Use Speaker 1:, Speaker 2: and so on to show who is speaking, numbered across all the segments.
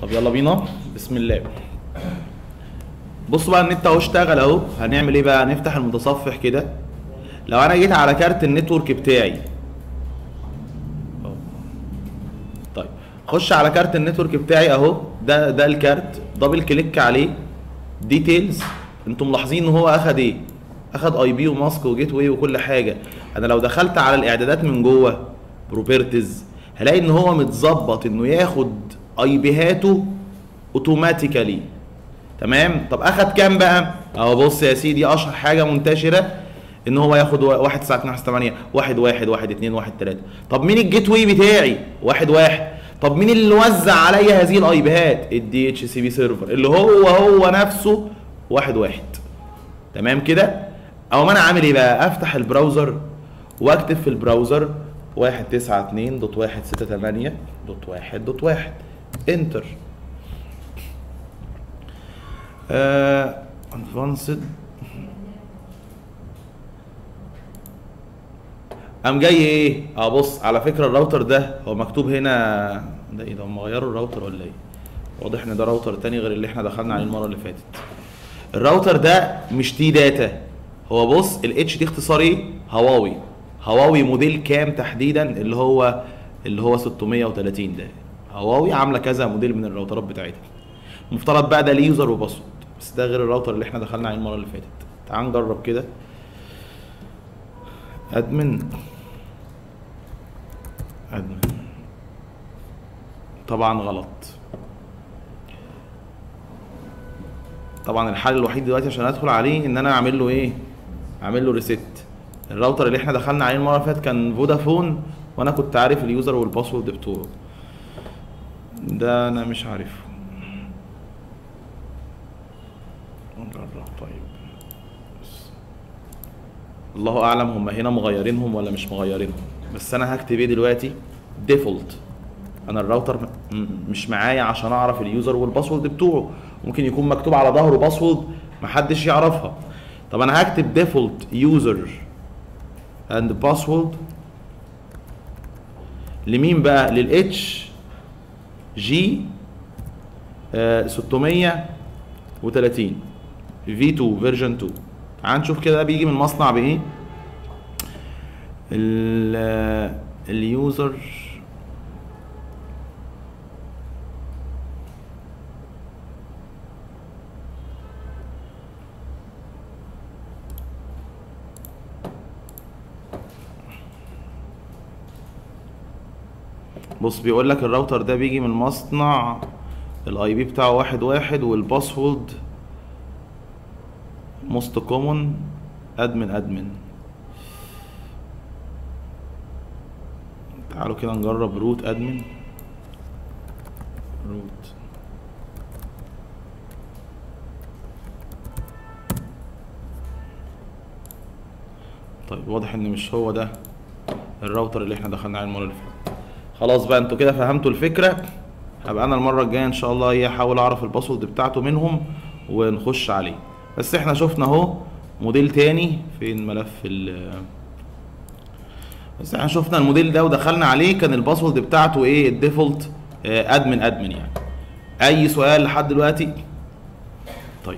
Speaker 1: طب يلا بينا بسم الله بصوا بقى النت اهو اشتغل اهو هنعمل ايه بقى هنفتح المتصفح كده لو انا جيت على كارت النتورك بتاعي أهو. طيب خش على كارت النتورك بتاعي اهو ده ده الكارت دبل كليك عليه ديتيلز انتم ملاحظين ان هو اخد ايه اخد اي بي وماسك وجيت واي وكل حاجه انا لو دخلت على الاعدادات من جوه بروبرتيز هلاقي ان هو متظبط انه ياخد اي بيهاته اوتوماتيكالي تمام طب اخد كام بقى اهو بص يا سيدي اشهر حاجه منتشره ان هو ياخد 1 9 2 8 1 1 1 2 1 3 طب مين الجيت واي بتاعي 1 1 طب مين اللي وزع عليا هذه الاي بيهات الدي اتش سي بي سيرفر اللي هو هو نفسه 1 1 تمام كده او ما انا عامل ايه بقى افتح البراوزر واكتب في البراوزر 192 دوت 168 دوت 1 دوت 1 انتر ادفانسد قام جاي ايه اه بص على فكره الراوتر ده هو مكتوب هنا ده ايه ده هم غيروا الراوتر ولا ايه واضح ان ده راوتر تاني غير اللي احنا دخلنا عليه المره اللي فاتت الراوتر ده مش تي داتا هو بص الاتش دي اختصار ايه هواوي هواوي موديل كام تحديدا اللي هو اللي هو 630 ده هواوي عامله كذا موديل من الراوترات بتاعتها المفترض بقى ده ليه يوزر وباسورد بس ده غير الراوتر اللي احنا دخلنا عليه المره اللي فاتت تعال نجرب كده ادمن ادمن طبعا غلط طبعا الحل الوحيد دلوقتي عشان ادخل عليه ان انا اعمل له ايه اعمل له ريست الراوتر اللي احنا دخلنا عليه المره اللي فاتت كان فودافون وانا كنت عارف اليوزر والباسورد بتوعه ده انا مش عارفه نجرب طيب بس. الله اعلم هم هنا مغيرينهم ولا مش مغيرينهم بس انا هكتب ايه دلوقتي ديفولت انا الراوتر م- مش معايا عشان اعرف اليوزر والباسورد بتوعه ممكن يكون مكتوب على ظهره باسورد محدش يعرفها طب انا هكتب ديفولت يوزر اند باسورد لمين بقى للاتش جي 630 في 2 فيرجن 2 تعال نشوف كده بيجي من مصنع بايه ال- اليوزر بص بيقول لك الراوتر ده بيجي من مصنع الاي بي بتاعه واحد واحد والباسورد موست كومون ادمن ادمن تعالوا كده نجرب روت ادمن روت طيب واضح ان مش هو ده الراوتر اللي احنا دخلنا عليه المره اللي فاتت خلاص بقى انتوا كده فهمتوا الفكره هبقى انا المره الجايه ان شاء الله ايه احاول اعرف الباسورد بتاعته منهم ونخش عليه بس احنا شفنا اهو موديل تاني فين ملف ال بس احنا شفنا الموديل ده ودخلنا عليه كان الباسورد بتاعته ايه الديفولت ادمن ادمن يعني اي سؤال لحد دلوقتي طيب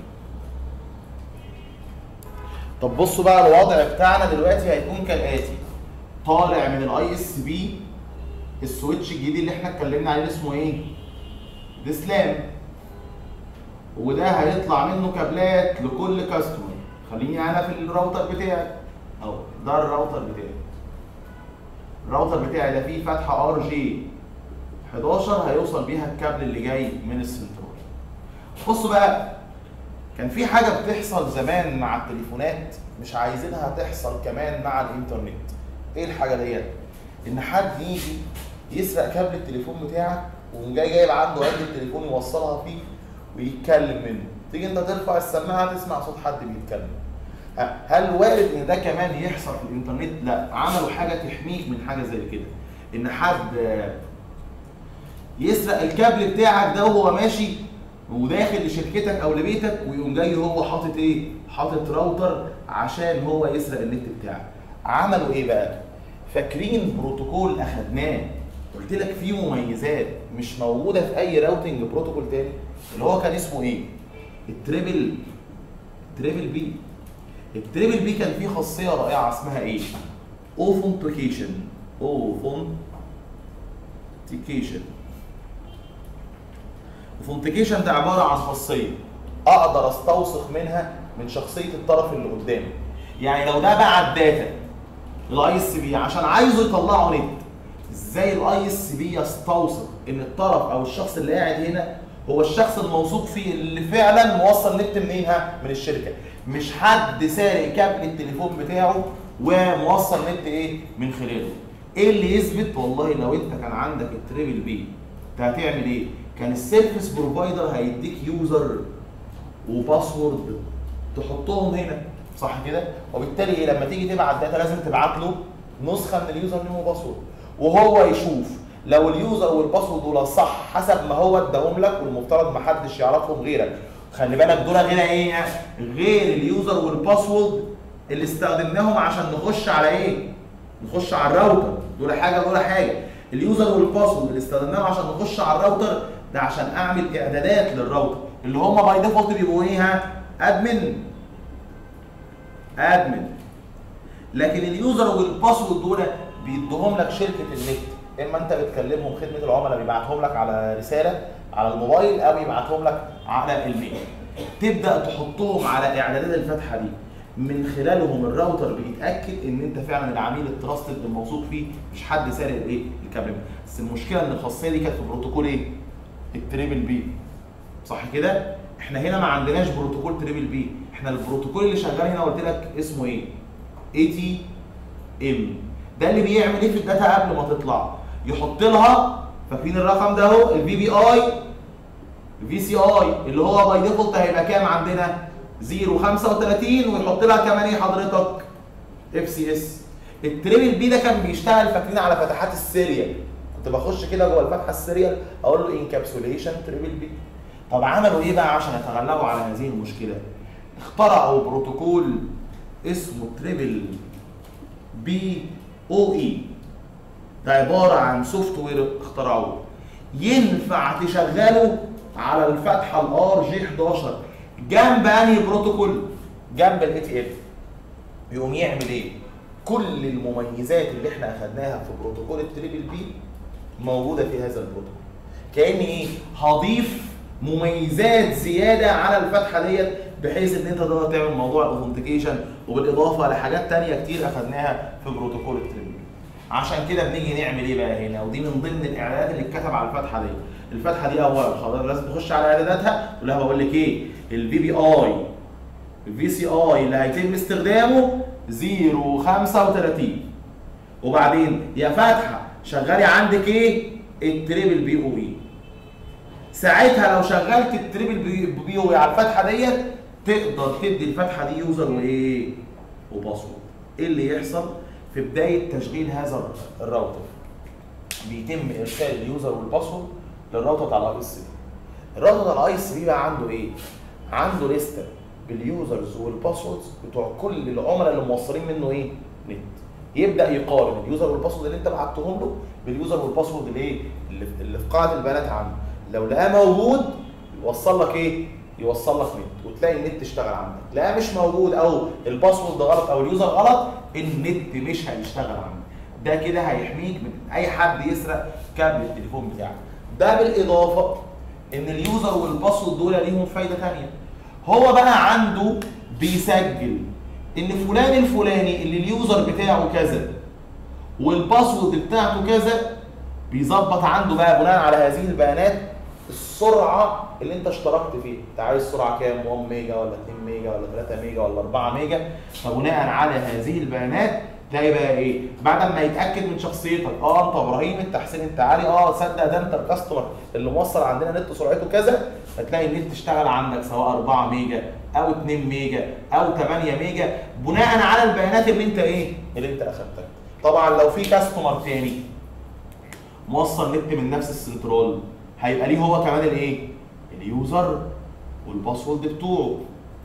Speaker 1: طب بصوا بقى الوضع بتاعنا دلوقتي هيكون كالاتي طالع من الاي اس بي السويتش الجديد اللي احنا اتكلمنا عليه اسمه ايه ديسلام وده هيطلع منه كابلات لكل كاستمر خليني انا في الراوتر بتاعي اهو ده الراوتر بتاعي الراوتر بتاعي ده فيه فتحه ار جي 11 هيوصل بيها الكابل اللي جاي من السنترال بصوا بقى كان في حاجه بتحصل زمان مع التليفونات مش عايزينها تحصل كمان مع الانترنت ايه الحاجه ديت ان حد يجي يسرق كابل التليفون بتاعك ويقوم جاي جايب عنده عند التليفون يوصلها فيه ويتكلم منه تيجي انت ترفع السماعه تسمع صوت حد بيتكلم ه- هل وارد ان ده كمان يحصل في الانترنت لا عملوا حاجه تحميك من حاجه زي كده ان حد آه، يسرق الكابل بتاعك ده وهو ماشي وداخل لشركتك او لبيتك ويقوم جاي هو حاطط ايه حاطط راوتر عشان هو يسرق النت بتاعك عملوا ايه بقى فاكرين بروتوكول اخدناه قلت لك في مميزات مش موجوده في اي راوتنج بروتوكول تاني اللي هو كان اسمه ايه التريبل التريبل بي التريبل بي كان فيه خاصيه رائعه اسمها ايه اوثنتيكيشن اوثنتيكيشن اوثنتيكيشن ده عباره عن خاصيه اقدر استوثق منها من شخصيه الطرف اللي قدامي يعني لو ده بعت داتا للاي اس بي عشان عايزه يطلعه نت ازاي الاي اس بي يستوثق ان الطرف او الشخص اللي قاعد هنا هو الشخص الموثوق فيه اللي فعلا موصل نت منين ها من الشركه مش حد سارق كابل التليفون بتاعه وموصل نت ايه من خلاله ايه اللي يثبت والله لو انت كان عندك التريبل بي انت هتعمل ايه كان السيرفيس بروفايدر هيديك يوزر وباسورد تحطهم هنا صح كده وبالتالي ايه لما تيجي تبعت داتا لازم تبعت له نسخه من اليوزر نيم وباسورد وهو يشوف لو اليوزر والباسورد دول صح حسب ما هو اداهم لك والمفترض ما حدش يعرفهم غيرك خلي بالك دول غير ايه غير اليوزر والباسورد اللي استخدمناهم عشان نخش على ايه نخش على الراوتر دول حاجه دول حاجه اليوزر والباسورد اللي استخدمناهم عشان نخش على الراوتر ده عشان اعمل اعدادات للراوتر اللي هم باي ديفولت بيبقوا ايه ها ادمن ادمن لكن اليوزر والباسورد دول بيدوهم لك شركه النت اما انت بتكلمهم خدمه العملاء بيبعتهم لك على رساله على الموبايل او يبعتهم لك على الميل تبدا تحطهم على اعدادات الفتحه دي من خلالهم الراوتر بيتاكد ان انت فعلا العميل التراستد الموثوق فيه مش حد سارق الايه الكابل بس المشكله ان الخاصيه دي كانت في بروتوكول ايه التريبل بي صح كده احنا هنا ما عندناش بروتوكول تريبل بي احنا البروتوكول اللي شغال هنا قلت لك اسمه ايه اي تي ام ده اللي بيعمل ايه في الداتا قبل ما تطلع يحط لها فاكرين الرقم ده اهو الفي بي اي الفي سي اي اللي هو باي ديفولت هيبقى كام عندنا 0.35 ويحط لها كمان ايه حضرتك اف سي اس التريبل بي ده كان بيشتغل فاكرين على فتحات السيريال كنت بخش كده جوه الفتحه السيريال اقول له انكابسوليشن تريبل بي طب عملوا ايه بقى عشان يتغلبوا على هذه المشكله اخترعوا بروتوكول اسمه تريبل بي او اي ده عباره عن سوفت وير اخترعوه ينفع تشغله على الفتحه الار جي 11 جنب انهي بروتوكول جنب الاي تي ال يقوم يعمل ايه كل المميزات اللي احنا اخدناها في بروتوكول التريبل بي موجوده في هذا البروتوكول كاني ايه هضيف مميزات زياده على الفتحه ديت بحيث ان انت تقدر تعمل موضوع الاوثنتيكيشن وبالاضافه لحاجات تانية كتير اخدناها في بروتوكول التريبل عشان كده بنيجي نعمل ايه بقى هنا ودي من ضمن الاعدادات اللي اتكتب على الفتحه دي الفتحه دي اولا حضرتك لازم تخش على اعداداتها تقول لها بقول لك ايه الفي بي اي الفي سي اي اللي هيتم استخدامه 035 وبعدين يا فاتحه شغالي عندك ايه التريبل بي او اي ساعتها لو شغلت التريبل بي, بي او اي على الفتحه ديت تقدر تدي الفتحه دي يوزر وايه وباسورد ايه اللي يحصل في بدايه تشغيل هذا الراوتر بيتم ارسال اليوزر والباسورد للراوتر بتاع الاي اس بي الراوتر بتاع الاي اس بي بقى عنده ايه عنده لسته باليوزرز والباسوردز بتوع كل العملاء اللي موصلين منه ايه نت يبدا يقارن اليوزر والباسورد اللي انت بعتهم له باليوزر والباسورد اللي ايه اللي في- اللي في قاعده البيانات عنده لو لقاه موجود يوصل لك ايه يوصل لك نت وتلاقي النت اشتغل عندك لقاه مش موجود او الباسورد غلط او اليوزر غلط النت مش هيشتغل عندك ده كده هيحميك من اي حد يسرق كابل التليفون بتاعك ده بالاضافه ان اليوزر والباسورد دول ليهم فايده ثانيه هو بقى عنده بيسجل ان فلان الفلاني اللي اليوزر بتاعه كذا والباسورد بتاعته كذا بيظبط عنده بقى بناء على هذه البيانات السرعه اللي انت اشتركت فيها انت عايز سرعه كام 1 ميجا ولا 2 ميجا ولا 3 ميجا ولا 4 ميجا فبناء على هذه البيانات تلاقي بقى ايه بعد ما يتاكد من شخصيتك اه انت ابراهيم انت حسين انت علي اه صدق ده انت الكاستمر اللي موصل عندنا نت سرعته كذا هتلاقي النت اشتغل عندك سواء 4 ميجا او 2 ميجا او 8 ميجا بناء على البيانات اللي انت ايه اللي انت اخدتها طبعا لو في كاستمر تاني موصل نت من نفس السنترال هيبقى ليه هو كمان الايه اليوزر والباسورد بتوعه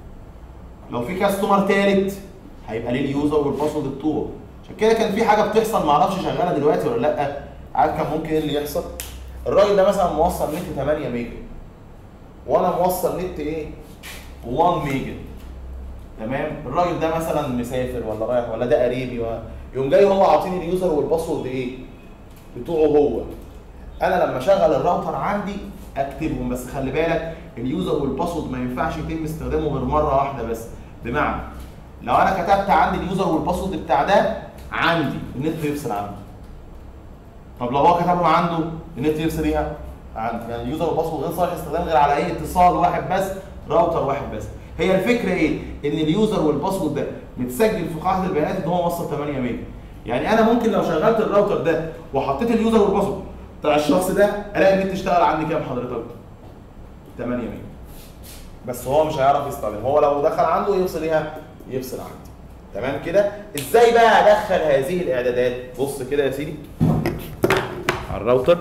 Speaker 1: لو في كاستمر تالت هيبقى ليه اليوزر والباسورد بتوعه عشان كده كان في حاجه بتحصل معرفش شغاله دلوقتي ولا لا عارف كان ممكن ايه اللي يحصل الراجل ده مثلا موصل نت 8 ميجا وانا موصل نت ايه 1 ميجا تمام الراجل ده مثلا مسافر ولا رايح ولا ده قريبي و... يقوم جاي هو عاطيني اليوزر والباسورد ايه بتوعه هو انا لما اشغل الراوتر عندي اكتبهم بس خلي بالك اليوزر والباسورد ما ينفعش يتم استخدامه غير مره واحده بس بمعنى لو انا كتبت عندي اليوزر والباسورد بتاع ده عندي النت يفصل عنده طب لو هو كتبهم عنده النت يفصل ايه عندي يعني اليوزر والباسورد غير صالح استخدام غير على اي اتصال واحد بس راوتر واحد بس هي الفكره ايه ان اليوزر والباسورد ده متسجل في قاعده البيانات ان هو وصل 8 ميجا يعني انا ممكن لو شغلت الراوتر ده وحطيت اليوزر والباسورد بتاع الشخص ده الاقي النت اشتغل عندي كام حضرتك 8 ميجا بس هو مش هيعرف يستخدم هو لو دخل عنده يفصل ايه يفصل عندي تمام كده ازاي بقى ادخل هذه الاعدادات بص كده يا سيدي على الراوتر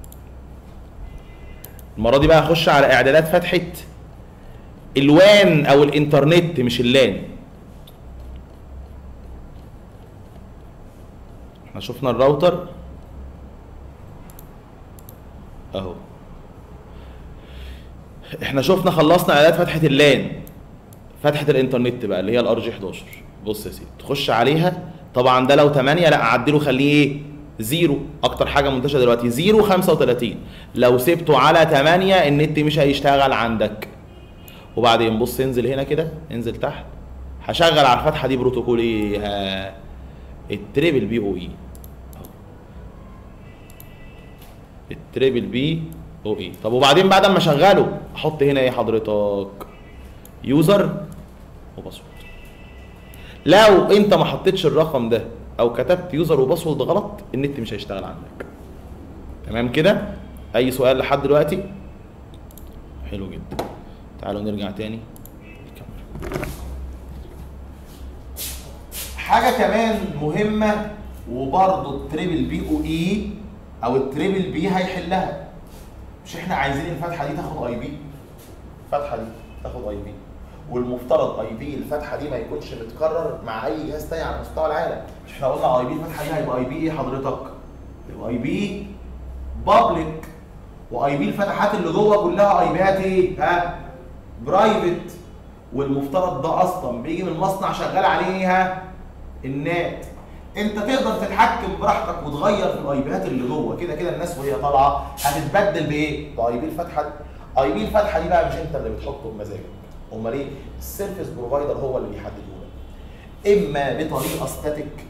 Speaker 1: المره دي بقى اخش على اعدادات فتحه الوان او الانترنت مش اللان احنا شفنا الراوتر اهو احنا شفنا خلصنا اعدادات فتحه اللان فتحه الانترنت بقى اللي هي الار جي 11 بص يا سيدي تخش عليها طبعا ده لو 8 لا اعدله خليه ايه زيرو اكتر حاجه منتشره دلوقتي زيرو 35 لو سبته على 8 النت مش هيشتغل عندك وبعدين بص انزل هنا كده انزل تحت هشغل على الفتحه دي بروتوكول ايه ها، التريبل بي او اي التريبل بي او اي طب وبعدين بعد ما اشغله احط هنا ايه حضرتك يوزر وباسورد لو انت ما حطيتش الرقم ده او كتبت يوزر وباسورد غلط النت مش هيشتغل عندك تمام كده اي سؤال لحد دلوقتي حلو جدا تعالوا نرجع تاني نكمل. حاجه كمان مهمه وبرضه التريبل بي او اي او التريبل بي هيحلها مش احنا عايزين الفتحه دي تاخد اي بي الفتحه دي تاخد اي بي والمفترض اي بي الفتحه دي ما يكونش متكرر مع اي جهاز تاني على مستوى العالم مش احنا قلنا اي بي الفتحه دي هيبقى اي بي ايه حضرتك يبقى اي بي بابليك واي بي الفتحات اللي جوه كلها اي بيات ايه ها برايفت والمفترض ده اصلا بيجي من المصنع شغال عليه ايه ها النات انت تقدر تتحكم براحتك وتغير في الاي بيات اللي جوه كده كده الناس وهي طالعه هتتبدل بايه باي بي الفتحه دي اي بي الفتحه دي بقى مش انت اللي بتحطه بمزاجك امال ايه السيرفيس بروفايدر هو اللي بيحدده لك اما بطريقه ستاتيك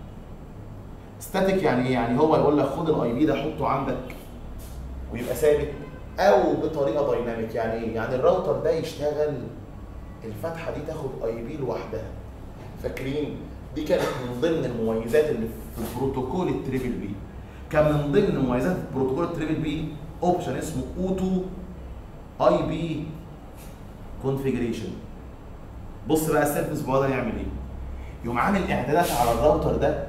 Speaker 1: ستاتيك يعني ايه يعني هو يقول لك خد الاي بي ده حطه عندك ويبقى ثابت او بطريقه دايناميك يعني ايه يعني الراوتر ده يشتغل الفتحه دي تاخد اي بي لوحدها فاكرين دي كانت من ضمن المميزات اللي في بروتوكول التريبل بي كان من ضمن مميزات بروتوكول التريبل بي اوبشن اسمه اوتو اي بي كونفيجريشن بص بقى السيرفيس بروفايدر يعمل ايه يقوم عامل اعدادات على الراوتر ده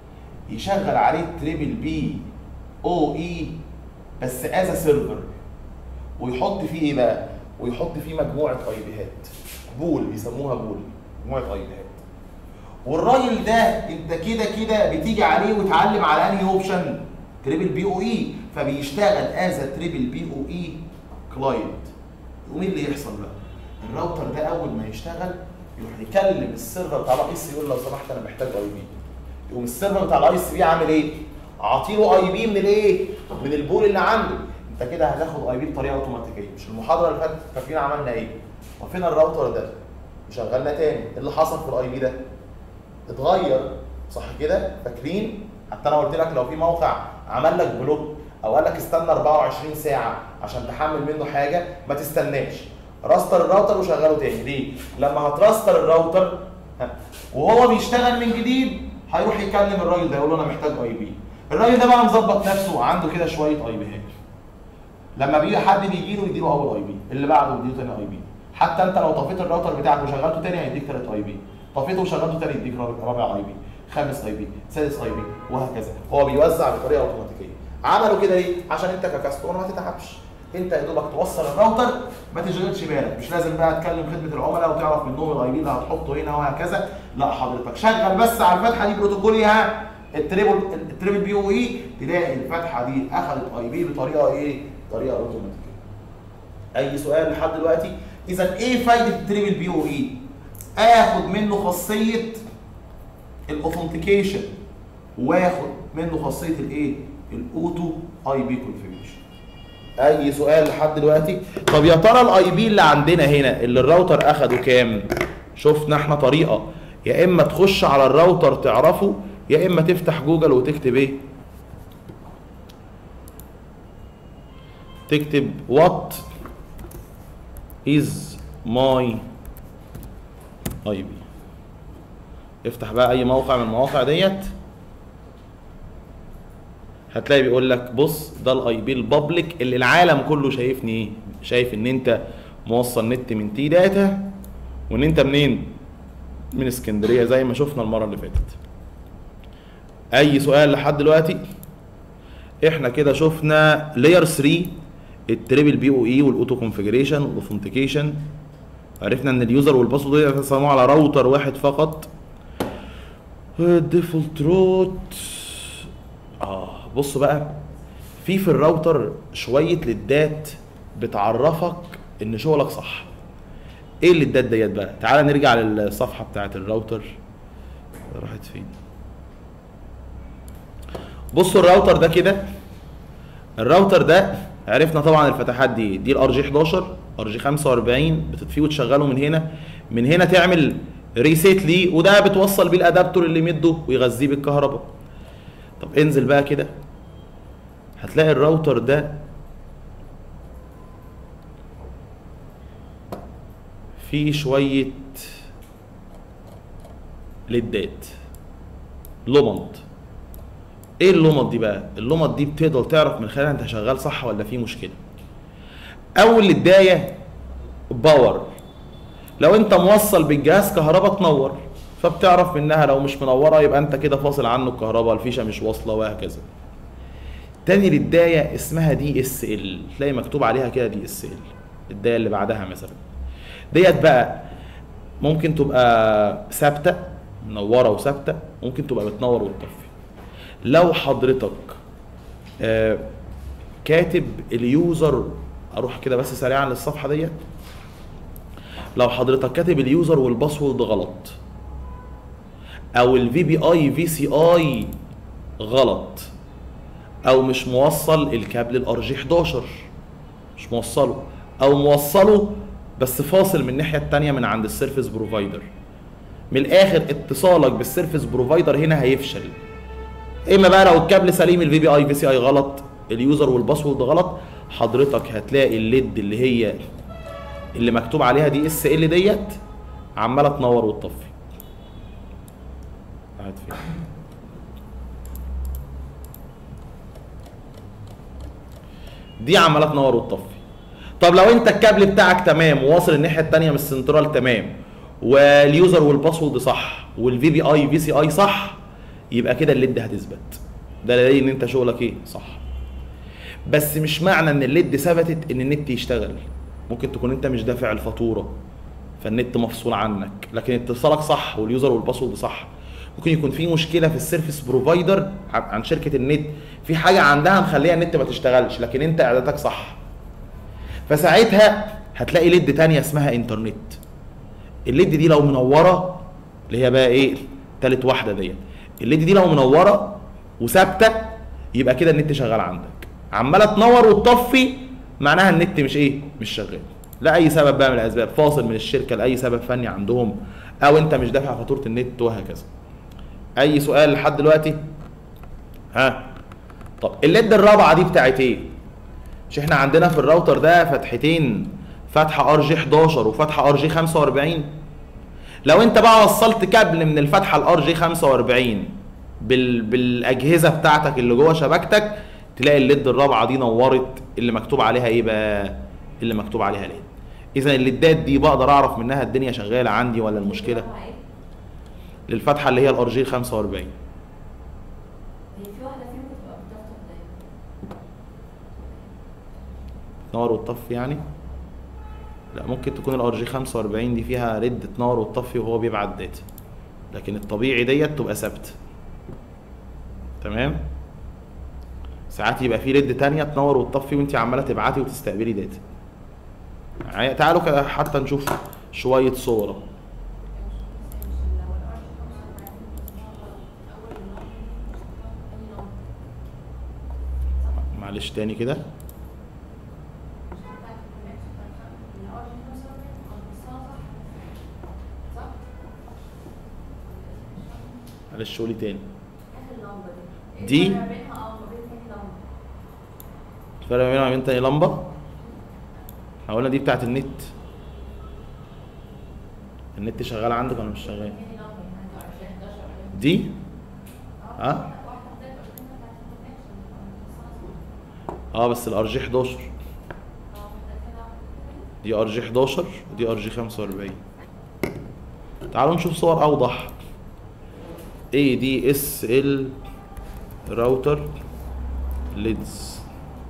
Speaker 1: يشغل عليه تريبل بي او اي بس از سيرفر ويحط فيه ايه بقى ويحط فيه مجموعه اي بيهات بول بيسموها بول مجموعه اي بيهات والراجل ده انت كده كده بتيجي عليه وتعلم على انهي اوبشن تريبل بي او اي فبيشتغل از تريبل بي او اي كلاينت يقوم ايه اللي يحصل بقى الراوتر ده اول ما يشتغل يروح يكلم السيرفر بتاع الاي اس يقول له لو سمحت انا محتاج اي بي يقوم السيرفر بتاع الاي اس بي عامل ايه عاطيله اي بي من الايه من البول اللي عنده انت كده هتاخد اي بي بطريقه اوتوماتيكيه مش المحاضره اللي فاتت فاكرين عملنا ايه وفينا الراوتر ده وشغلنا تاني ايه اللي حصل في الاي بي ده اتغير صح كده فاكرين حتى انا قلت لك لو في موقع عمل لك بلوك او قال لك استنى 24 ساعه عشان تحمل منه حاجه ما تستناش راستر الراوتر وشغله تاني ليه لما هتراستر الراوتر ها، وهو بيشتغل من جديد هيروح يكلم الراجل ده يقول له انا محتاج اي بي الراجل ده بقى مظبط نفسه وعنده كده شويه اي بيهات لما بيجي حد بيجي له يديله اول اي بي اللي بعده يديله تاني اي بي حتى انت لو طفيت الراوتر بتاعك وشغلته تاني هيديك تالت اي بي طفيته وشغلته تاني يديك رابع رابع اي بي خامس اي بي سادس اي بي وهكذا هو بيوزع بطريقه اوتوماتيكيه عملوا كده ليه عشان انت ككاستمر ما تتعبش انت يا دوبك توصل الراوتر ما تشغلش بالك مش لازم بقى تكلم خدمه العملاء وتعرف منهم الاي بي اللي هتحطه هنا وهكذا لا حضرتك شغل بس على الفتحه دي بروتوكول ها التريبل التريبل بي او اي تلاقي الفتحه دي اخذت اي بي بطريقه ايه؟ طريقه اوتوماتيكيه. اي سؤال لحد دلوقتي؟ اذا ايه فايده التريبل بي او اي؟ اخد منه خاصيه الاوثنتيكيشن واخد منه خاصيه الايه؟ الاوتو اي بي كونفيجريشن. اي سؤال لحد دلوقتي؟ طب يا ترى الاي بي اللي عندنا هنا اللي الراوتر اخده كام؟ شفنا احنا طريقه يا اما تخش على الراوتر تعرفه يا اما تفتح جوجل وتكتب ايه؟ تكتب what is my اي بي افتح بقى اي موقع من المواقع ديت هتلاقي بيقول لك بص ده الاي بي البابليك اللي العالم كله شايفني ايه شايف ان انت موصل نت من تي داتا وان انت منين من اسكندريه زي ما شفنا المره اللي فاتت اي سؤال لحد دلوقتي احنا كده شفنا لاير 3 التريبل بي او اي والاوتو كونفيجريشن والاوثنتيكيشن عرفنا ان اليوزر والباسورد يتسموا على راوتر واحد فقط الديفولت روت اه بص بقى في في الراوتر شويه ليدات بتعرفك ان شغلك صح ايه الليدات ديت بقى تعال نرجع للصفحه بتاعت الراوتر راحت فين بصوا الراوتر ده كده الراوتر ده عرفنا طبعا الفتحات دي دي الار جي 11 ار جي 45 بتطفيه وتشغله من هنا من هنا تعمل ريسيت ليه وده بتوصل بيه الادابتور اللي يمده ويغذيه بالكهرباء طب انزل بقى كده هتلاقي الراوتر ده فيه شوية ليدات لمض ايه اللمض دي بقى اللمض دي بتقدر تعرف من خلالها انت شغال صح ولا في مشكله اول للدايه باور لو انت موصل بالجهاز كهرباء تنور فبتعرف منها لو مش منوره يبقى انت كده فاصل عنه الكهرباء الفيشه مش واصله وهكذا تاني للدايه اسمها دي اس ال تلاقي مكتوب عليها كده دي اس ال الدايه اللي بعدها مثلا ديت بقى ممكن تبقى ثابته منوره وثابته ممكن تبقى بتنور وتطفي لو حضرتك آه كاتب اليوزر اروح كده بس سريعا للصفحه ديت لو حضرتك كاتب اليوزر والباسورد غلط او الفي بي اي في سي اي غلط او مش موصل الكابل الار جي 11 مش موصله او موصله بس فاصل من الناحيه الثانيه من عند السيرفيس بروفايدر من الاخر اتصالك بالسيرفيس بروفايدر هنا هيفشل اما بقى لو الكابل سليم الفي بي اي في سي اي غلط اليوزر والباسورد غلط حضرتك هتلاقي الليد اللي هي اللي مكتوب عليها دي اس ال ديت عماله تنور وتطفي قاعد فين دي عماله تنور وتطفي طب لو انت الكابل بتاعك تمام وواصل الناحيه الثانيه من السنترال تمام واليوزر والباسورد صح والفي بي اي في سي اي صح يبقى كده الليد هتثبت ده دليل ان انت شغلك ايه صح بس مش معنى ان الليد ثبتت ان النت يشتغل ممكن تكون انت مش دافع الفاتوره فالنت مفصول عنك لكن اتصالك صح واليوزر والباسورد صح ممكن يكون في مشكله في السيرفيس بروفايدر عن شركه النت في حاجه عندها مخليها النت ما تشتغلش لكن انت اعداداتك صح فساعتها هتلاقي ليد تانية اسمها انترنت الليد دي لو منوره اللي هي بقى ايه تالت واحده ديت الليد دي لو منوره وثابته يبقى كده النت شغال عندك عماله تنور وتطفي معناها النت مش ايه مش شغال لاي سبب بقى من الاسباب فاصل من الشركه لاي سبب فني عندهم او انت مش دافع فاتوره النت وهكذا اي سؤال لحد دلوقتي ها طب الليد الرابعه دي بتاعت ايه مش احنا عندنا في الراوتر ده فتحتين فتحه ار جي 11 وفتحه ار جي 45 لو انت بقى وصلت كابل من الفتحه الار جي 45 بال... بالاجهزه بتاعتك اللي جوه شبكتك تلاقي الليد الرابعه دي نورت اللي مكتوب عليها ايه بقى اللي مكتوب عليها ليد اذا الليدات دي بقدر اعرف منها الدنيا شغاله عندي ولا المشكله للفتحه اللي هي الار جي 45
Speaker 2: هي في واحدة فيهم بتبقى بتفتح دايما
Speaker 1: تنور وتطفي يعني لا ممكن تكون الار جي 45 دي فيها رد تنور وتطفي وهو بيبعت داتا لكن الطبيعي ديت تبقى ثابته تمام ساعات يبقى في ريد تانية تنور وتطفي وانت عماله تبعتي وتستقبلي داتا معايا؟ تعالوا كده حتى نشوف شويه صور أهو. معلش تاني كده معلش قولي تاني دي؟ الفرق ما بينها وما بين تاني لمبه احنا قلنا دي بتاعت النت النت شغال عندك ولا مش شغال دي ها اه بس الار جي 11 دي ار جي 11 ودي ار جي 45 تعالوا نشوف صور اوضح اي دي اس ال راوتر ليدز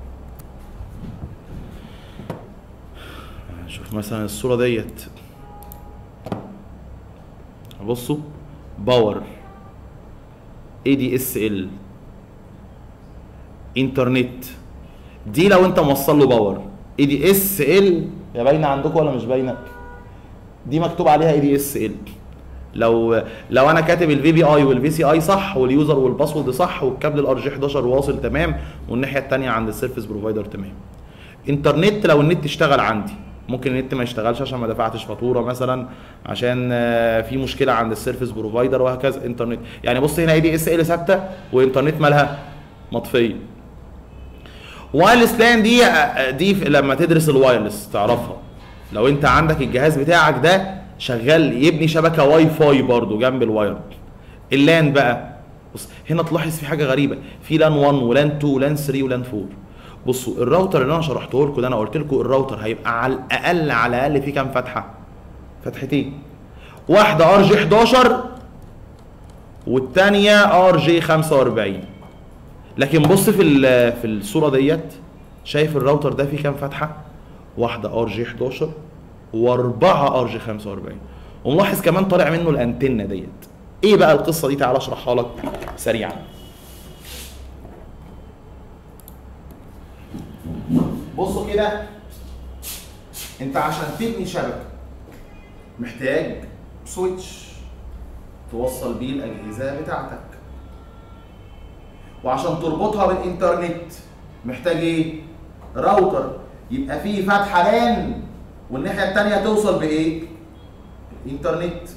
Speaker 1: شوف مثلا الصورة ديت بصوا باور اي دي اس ال انترنت دي لو انت موصل له باور اي دي اس ال يا باينه عندكم ولا مش باينه دي مكتوب عليها اي دي اس ال لو لو انا كاتب الفي بي اي والفي سي اي صح واليوزر والباسورد صح والكابل الار جي 11 واصل تمام والناحيه الثانيه عند السيرفيس بروفايدر تمام انترنت لو النت اشتغل عندي ممكن النت ما يشتغلش عشان ما دفعتش فاتوره مثلا عشان آه، في مشكله عند السيرفيس بروفايدر وهكذا انترنت يعني بص هنا اي دي اس ال ثابته وانترنت مالها مطفيه وايرلس لان دي دي لما تدرس الوايرلس تعرفها لو انت عندك الجهاز بتاعك ده شغال يبني شبكه واي فاي برضو جنب الواير اللان بقى بص هنا تلاحظ في حاجه غريبه في لان 1 ولان 2 ولان 3 ولان 4 بصوا الراوتر اللي انا شرحته لكم ده انا قلت لكم الراوتر هيبقى على الاقل على الاقل فيه كام فتحه فتحتين واحده ار جي 11 والثانيه ار جي 45 لكن بص في ال- في الصوره ديت شايف الراوتر ده فيه كام فتحه واحده ار جي 11 واربعه ار جي 45 وملاحظ كمان طالع منه الانتنه ديت ايه بقى القصه دي تعالى اشرحها لك سريعا بصوا كده انت عشان تبني شبكه محتاج سويتش توصل بيه الاجهزه بتاعتك وعشان تربطها بالانترنت محتاج ايه راوتر يبقى فيه فتحه لان والناحيه الثانيه توصل بايه الانترنت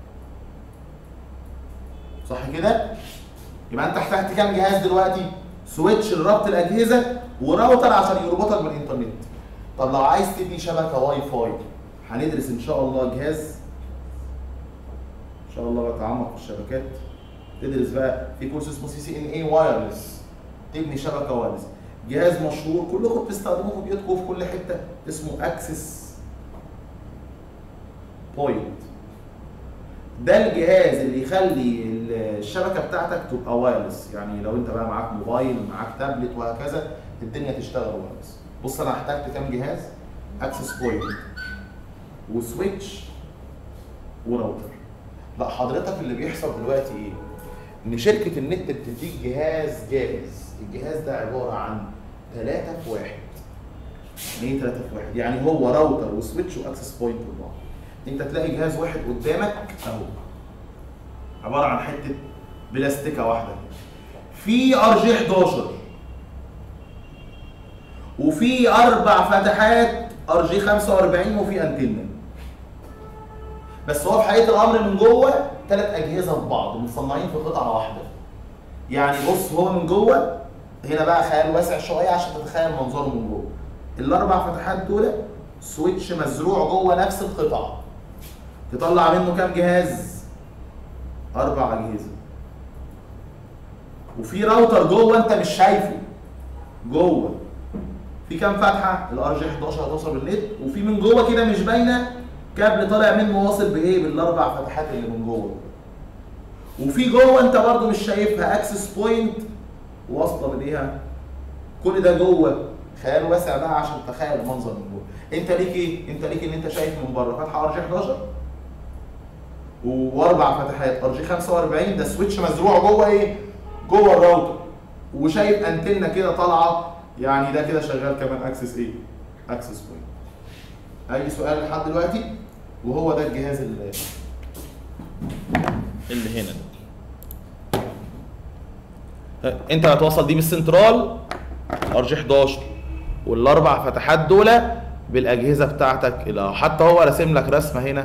Speaker 1: صح كده يبقى انت احتجت كام جهاز دلوقتي سويتش لربط الاجهزه وراوتر عشان يربطك بالانترنت طب لو عايز تبني شبكه واي فاي هندرس ان شاء الله جهاز ان شاء الله بتعمق في الشبكات تدرس بقى في كورس اسمه سي سي ان اي وايرلس تبني شبكه وايرلس جهاز مشهور كلكم بتستخدموه في بيوتكم في كل حته اسمه اكسس بوينت ده الجهاز اللي يخلي الشبكه بتاعتك تبقى وايرلس يعني لو انت بقى معاك موبايل معاك تابلت وهكذا الدنيا تشتغل وايرلس بص انا احتجت كام جهاز اكسس بوينت وسويتش وراوتر لا حضرتك اللي بيحصل دلوقتي ايه ان شركه النت بتديك جهاز جاهز الجهاز ده عباره عن ثلاثة في واحد يعني ايه ثلاثة في واحد يعني هو راوتر وسويتش واكسس بوينت وبعض انت تلاقي جهاز واحد قدامك اهو عباره عن حته بلاستيكه واحده في ار جي 11 وفي اربع فتحات ار جي 45 وفي انتنه بس هو في حقيقه الامر من جوه ثلاث اجهزه في بعض متصنعين في قطعه واحده يعني بص هو من جوه هنا بقى خيال واسع شويه عشان تتخيل منظره من جوه الاربع فتحات دول سويتش مزروع جوه نفس القطعه تطلع منه كام جهاز اربع اجهزه وفي راوتر جوه انت مش شايفه جوه في كام فتحه الار جي 11 هتوصل بالنت وفي من جوه كده مش باينه كابل طالع منه واصل بايه بالاربع فتحات اللي من جوه وفي جوه انت برضو مش شايفها اكسس بوينت واصله بالايه كل ده جوه خيال واسع بقى عشان تخيل المنظر من جوه انت ليك ايه انت ليك ان انت شايف من بره فتحه ار جي 11 واربع فتحات ار جي 45 ده سويتش مزروع جوه ايه جوه الراوتر وشايف انتنه كده طالعه يعني ده كده شغال كمان اكسس ايه اكسس بوينت اي سؤال لحد دلوقتي وهو ده الجهاز اللي اللي هنا ده انت هتوصل دي بالسنترال ار جي 11 والاربع فتحات دول بالاجهزه بتاعتك الى حتى هو راسم لك رسمه هنا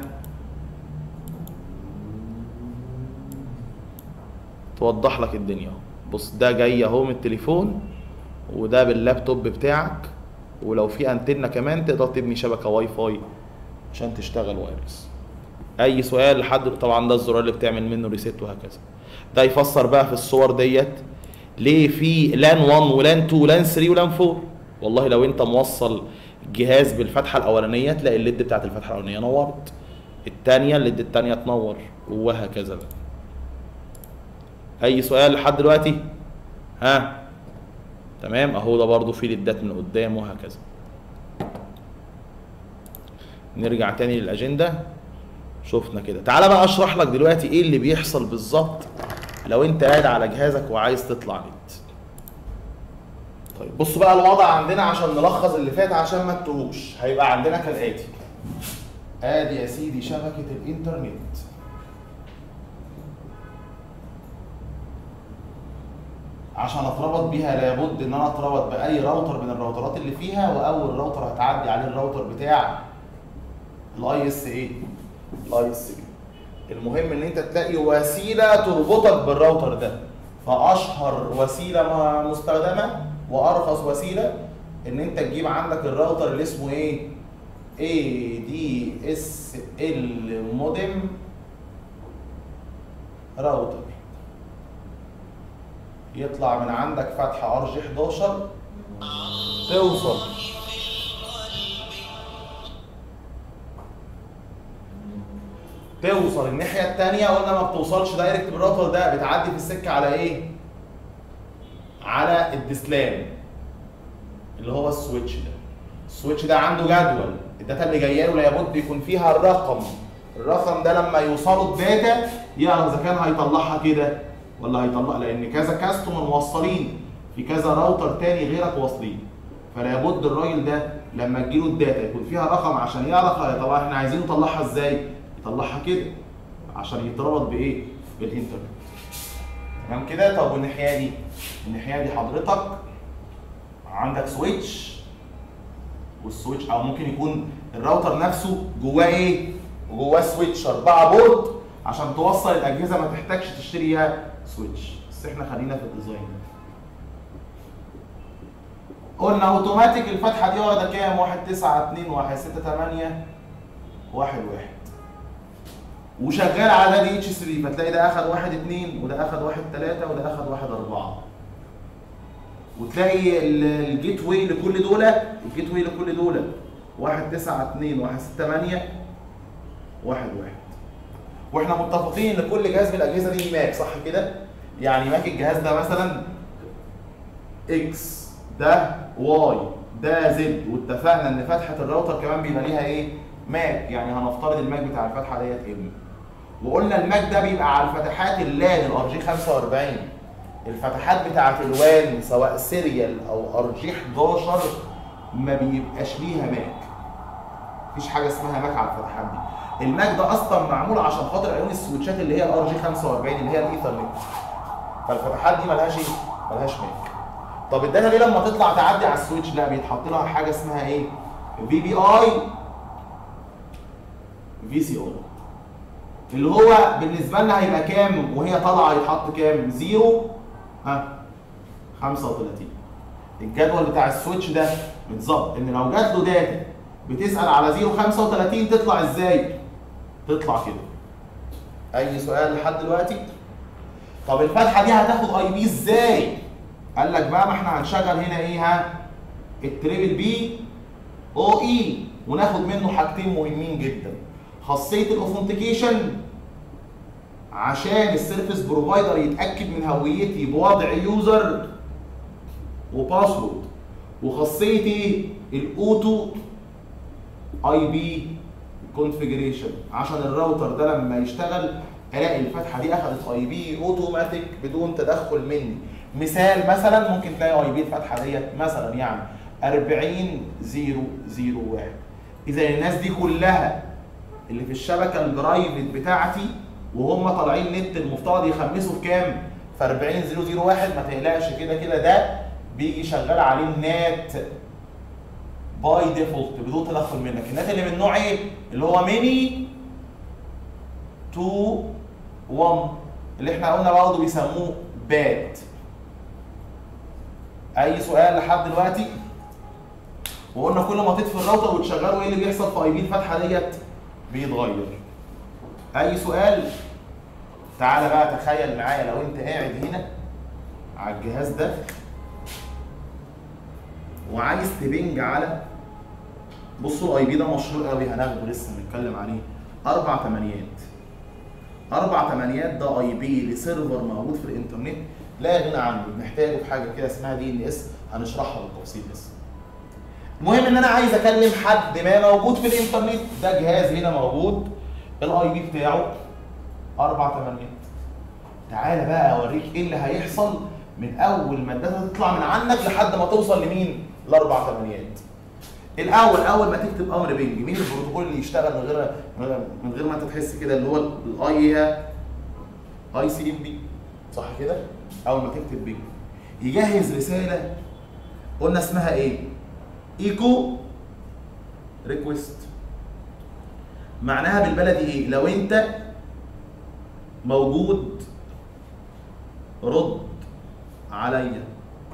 Speaker 1: توضح لك الدنيا بص ده جاي اهو من التليفون وده باللابتوب بتاعك ولو في انتنه كمان تقدر تبني شبكه واي فاي عشان تشتغل وايرلس اي سؤال لحد طبعا ده الزرار اللي بتعمل منه ريسيت وهكذا ده يفسر بقى في الصور ديت ليه في لان 1 ولان 2 ولان 3 ولان 4 والله لو انت موصل جهاز بالفتحه الاولانيه تلاقي الليد بتاعت الفتحه الاولانيه نورت الثانيه الليد الثانيه تنور وهكذا بقى اي سؤال لحد دلوقتي ها تمام اهو ده برضو فيه ليدات من قدام وهكذا نرجع تاني للاجنده شفنا كده تعالى بقى اشرح لك دلوقتي ايه اللي بيحصل بالظبط لو انت قاعد على جهازك وعايز تطلع نت طيب بص بقى الوضع عندنا عشان نلخص اللي فات عشان ما تتوهوش هيبقى عندنا كالاتي ادي يا سيدي شبكه الانترنت عشان اتربط بيها لابد ان انا اتربط باي راوتر من الراوترات اللي فيها واول راوتر هتعدي عليه الراوتر بتاع الاي اس ايه الاي اس بي المهم ان انت تلاقي وسيله تربطك بالراوتر ده فاشهر وسيله م- مستخدمه وارخص وسيله ان انت تجيب عندك الراوتر اللي اسمه ايه اي دي اس ال مودم راوتر يطلع من عندك فتحه ار جي 11 توصل توصل الناحيه الثانيه قلنا ما بتوصلش دايركت بالراوتر ده بتعدي في السكه على ايه على الدسلام اللي هو السويتش ده السويتش ده عنده جدول الداتا اللي جايه له لابد يكون فيها الرقم الرقم ده لما يوصله الداتا يعرف اذا كان هيطلعها كده ولا هيطلع لان كذا كاستمر موصلين في كذا راوتر تاني غيرك واصلين فلابد الراجل ده لما تجيله الداتا يكون فيها رقم عشان يعرف طبعا احنا عايزين نطلعها ازاي يطلعها كده عشان يتربط بايه بالانترنت تمام كده طب والناحيه دي الناحيه دي حضرتك عندك سويتش والسويتش او ممكن يكون الراوتر نفسه جواه ايه جواه سويتش 4 بورد عشان توصل الاجهزه ما تحتاجش تشتريها سويتش بس احنا خلينا في الديزاين ده قلنا اوتوماتيك الفتحه دي واخده كام 1 9 2 1 6 8 1 1 وشغال على ده دي اتش 3 فتلاقي ده اخد 1 2 وده اخد 1 3 وده اخد 1 4 وتلاقي ال- الجيت واي لكل دول الجيت واي لكل دول 1 9 2 1 6 8 1 1 واحنا متفقين ان كل جهاز من الاجهزه دي ماك صح كده؟ يعني ماك الجهاز ده مثلا اكس ده واي ده زد واتفقنا ان فتحه الراوتر كمان بيبقى ليها ايه؟ ماك يعني هنفترض الماك بتاع الفتحه ديت ام وقلنا الماك ده بيبقى على الفتحات اللان الار جي 45 الفتحات بتاعت الوان سواء سيريال او ار جي 11 ما بيبقاش ليها ماك مفيش حاجه اسمها ماك على الفتحات دي الماك ده اصلا معمول عشان خاطر عيون السويتشات اللي هي الار جي 45 اللي هي الايثرنت فالفتحات دي ملهاش ايه؟ ملهاش ماك طب الداتا دي لما تطلع تعدي على السويتش لا بيتحط لها حاجه اسمها ايه؟ في بي اي في سي او اللي هو بالنسبه لنا هيبقى كام وهي طالعه يتحط كام؟ زيرو ها 35 الجدول بتاع السويتش ده متظبط ان لو جات له داتا بتسال على 035 تطلع ازاي؟ تطلع كده. اي سؤال لحد دلوقتي؟ طب الفتحه دي هتاخد اي بي ازاي؟ قال لك بقى ما احنا هنشغل هنا ايه ها؟ التريبل بي او اي وناخد منه حاجتين مهمين جدا. خاصيه الاوثنتيكيشن عشان السيرفيس بروفايدر يتاكد من هويتي بوضع يوزر وباسورد وخاصيه ايه؟ الاوتو اي بي كونفيجريشن عشان الراوتر ده لما يشتغل الاقي الفتحه دي اخذت اي بي اوتوماتيك بدون تدخل مني مثال مثلا ممكن تلاقي اي بي الفتحه ديت مثلا يعني 40001 اذا الناس دي كلها اللي في الشبكه البرايفت بتاعتي وهم طالعين نت المفترض يخمسوا في كام؟ في 40001 ما تقلقش كده كده ده بيجي شغال عليه النات باي ديفولت بدون تدخل منك النات اللي من نوع ايه؟ اللي هو ميني 2 1 اللي احنا قلنا برضه بيسموه بات اي سؤال لحد دلوقتي وقلنا كل ما تطفي الراوتر وتشغله ايه اللي بيحصل في اي بي الفتحه ديت بيتغير اي سؤال تعالى بقى تخيل معايا لو انت قاعد هنا على الجهاز ده وعايز تبنج على بصوا الاي بي ده مشهور قوي هناخده لسه بنتكلم عليه اربع تمانيات اربع تمانيات ده اي بي لسيرفر موجود في الانترنت لا غنى عنه بنحتاجه في حاجه كده اسمها دي ان اس هنشرحها بالتفصيل بس المهم ان انا عايز اكلم حد ما موجود في الانترنت ده جهاز هنا موجود الاي بي بتاعه اربع تمانيات تعالى بقى اوريك ايه اللي هيحصل من اول ما الداتا تطلع من عندك لحد ما توصل لمين؟ لاربع تمانيات. الاول اول ما تكتب امر بينج مين البروتوكول اللي يشتغل من غير من غير ما انت تحس كده اللي هو الاي اي سي ام بي صح كده؟ اول ما تكتب بينج يجهز رساله قلنا اسمها ايه؟ ايكو ريكويست معناها بالبلدي ايه؟ لو انت موجود رد عليا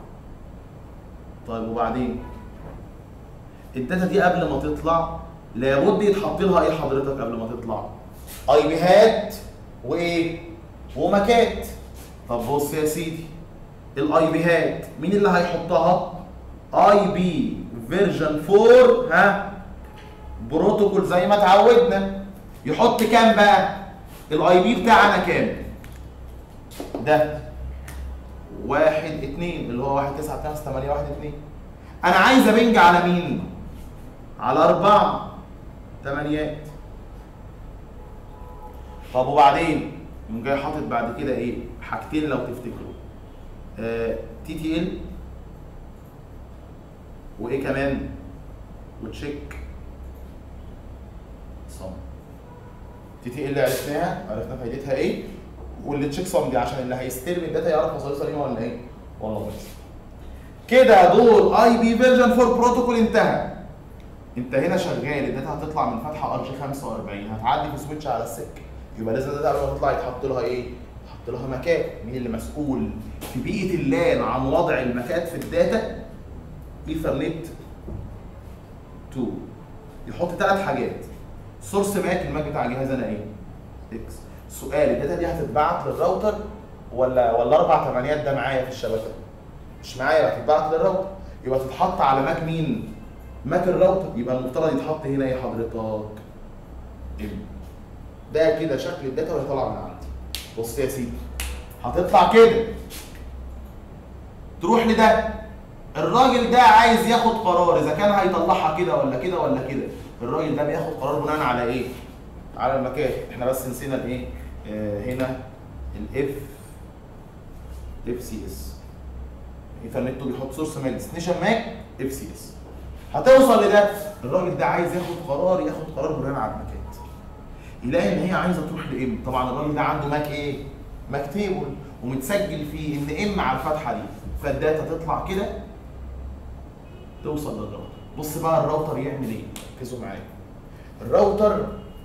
Speaker 1: طيب وبعدين الداتا دي قبل ما تطلع لابد يتحط لها ايه حضرتك قبل ما تطلع اي بيهات وايه وماكات طب بص يا سيدي الاي بيهات مين اللي هيحطها اي بي فيرجن 4 ها بروتوكول زي ما اتعودنا يحط كام بقى الاي بي بتاعنا كام ده واحد اتنين اللي هو واحد تسعة خمسة تمانية واحد اتنين انا عايز ابنج على مين على اربعة تمانيات طب وبعدين يقوم جاي حاطط بعد كده ايه حاجتين لو تفتكروا آه تي تي ال وايه كمان وتشيك صم تي تي ال عرفناها عرفنا فايدتها ايه واللي تشيك صم دي عشان اللي هيستلم الداتا يعرف مصاريف سليمه ولا ايه ولا غلط كده دول اي بي فيرجن 4 بروتوكول انتهى انت هنا شغال الداتا هتطلع من فتحه ار جي 45 هتعدي في سويتش على السكه يبقى لازم الداتا قبل ما تطلع يتحط لها ايه؟ يتحط لها مكات مين اللي مسؤول في بيئه اللان عن وضع المكات في الداتا ايثرنت 2 يحط ثلاث حاجات سورس ماك الماك بتاع الجهاز انا ايه؟ اكس سؤال الداتا دي هتتبعت للراوتر ولا ولا اربع ثمانيات ده معايا في الشبكه؟ مش معايا هتتبعت للراوتر يبقى تتحط على ماك مين؟ ماك الراوتر يبقى المفترض يتحط هنا ايه حضرتك؟ ام ده كده شكل الداتا وهي طالعه من عندي بص يا سيدي هتطلع كده تروح لده الراجل ده عايز ياخد قرار اذا كان هيطلعها كده ولا كده ولا كده الراجل ده بياخد قرار بناء على ايه على المكان احنا بس نسينا الايه آه هنا الاف اف سي اس ايثرنت بيحط سورس ماك ديستنيشن ماك اف سي اس هتوصل لده الراجل ده عايز ياخد قرار ياخد قرار بناء على المكان يلاقي ان هي عايزه تروح لام طبعا الراجل ده عنده ماك ايه ماك تيبل ومتسجل فيه ان ام على الفتحه دي فالداتا تطلع كده توصل للراوتر بص بقى الراوتر يعمل ايه ركزوا معايا الراوتر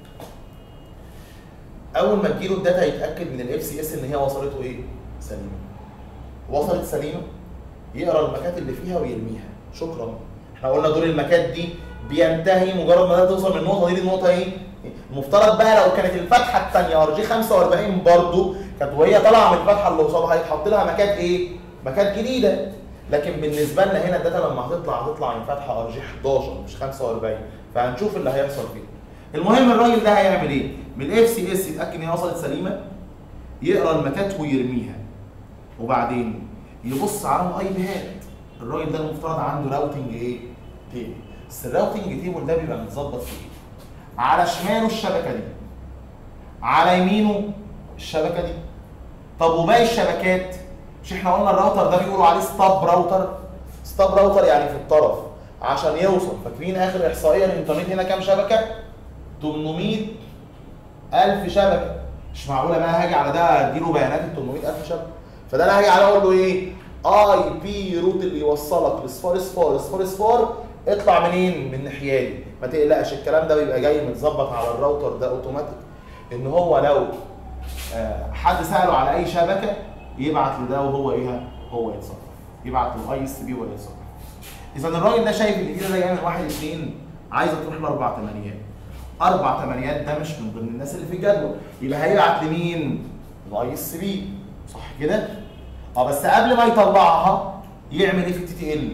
Speaker 1: اول ما تجيله الداتا يتاكد من الاف سي اس ان هي وصلته ايه سليمه وصلت سليمه يقرا المكات اللي فيها ويرميها شكرا احنا قلنا دور المكات دي بينتهي مجرد ما توصل من النقطه دي للنقطه ايه المفترض بقى لو كانت الفتحه الثانيه ار جي 45 برضه كانت وهي طالعه من الفتحه اللي قصادها هيتحط لها مكات ايه؟ مكات جديده لكن بالنسبه لنا هنا الداتا لما هتطلع هتطلع من فتحه ار جي 11 مش 45 فهنشوف اللي هيحصل فيه. المهم الراجل ده هيعمل ايه؟ من الاف سي اس يتاكد ان هي وصلت سليمه يقرا المكات ويرميها وبعدين يبص على الاي بيهات الراجل ده المفترض عنده راوتنج ايه؟ تيبل بس الراوتنج تيبل ده بيبقى متظبط في ايه؟ على شماله الشبكه دي على يمينه الشبكه دي طب وباقي الشبكات مش احنا قلنا الراوتر ده بيقولوا عليه ستاب راوتر ستاب راوتر يعني في الطرف عشان يوصل فاكرين اخر احصائيه الانترنت هنا كام شبكه 800 الف شبكه مش معقوله بقى هاجي على ده اديله بيانات ال 800 الف شبكه فده انا هاجي على اقول له ايه اي بي روت اللي يوصلك لصفار صفار صفار صفار اطلع منين من ناحيتي ما تقلقش الكلام ده بيبقى جاي متظبط على الراوتر ده اوتوماتيك ان هو لو آه، حد ساله على اي شبكه يبعت لده وهو ايه هو يتصرف يبعت للاي اس بي وهو يتصرف اذا الراجل ده شايف ان كده ده يعمل واحد اثنين عايزه تروح لاربع ثمانيات اربع ثمانيات ده مش من ضمن الناس اللي في الجدول يبقى هيبعت لمين؟ الاي اس بي صح كده؟ اه بس قبل ما يطلعها يعمل ايه في التي تي ال؟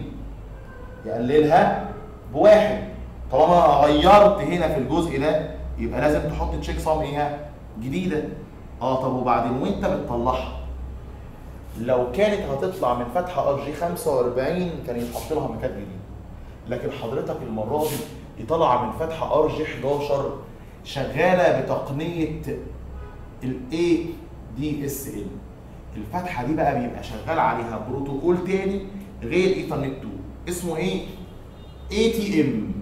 Speaker 1: يقللها بواحد طالما غيرت هنا في الجزء ده يبقى لازم تحط تشيك سام ايه جديده اه طب وبعدين وانت بتطلعها لو كانت هتطلع من فتحه ار جي 45 كان يتحط لها مكان جديد لكن حضرتك المره دي يطلع من فتحه ار جي 11 شغاله بتقنيه الاي دي اس ال الفتحه دي بقى بيبقى شغال عليها بروتوكول تاني غير ايثرنت 2 اسمه ايه؟ اي تي ام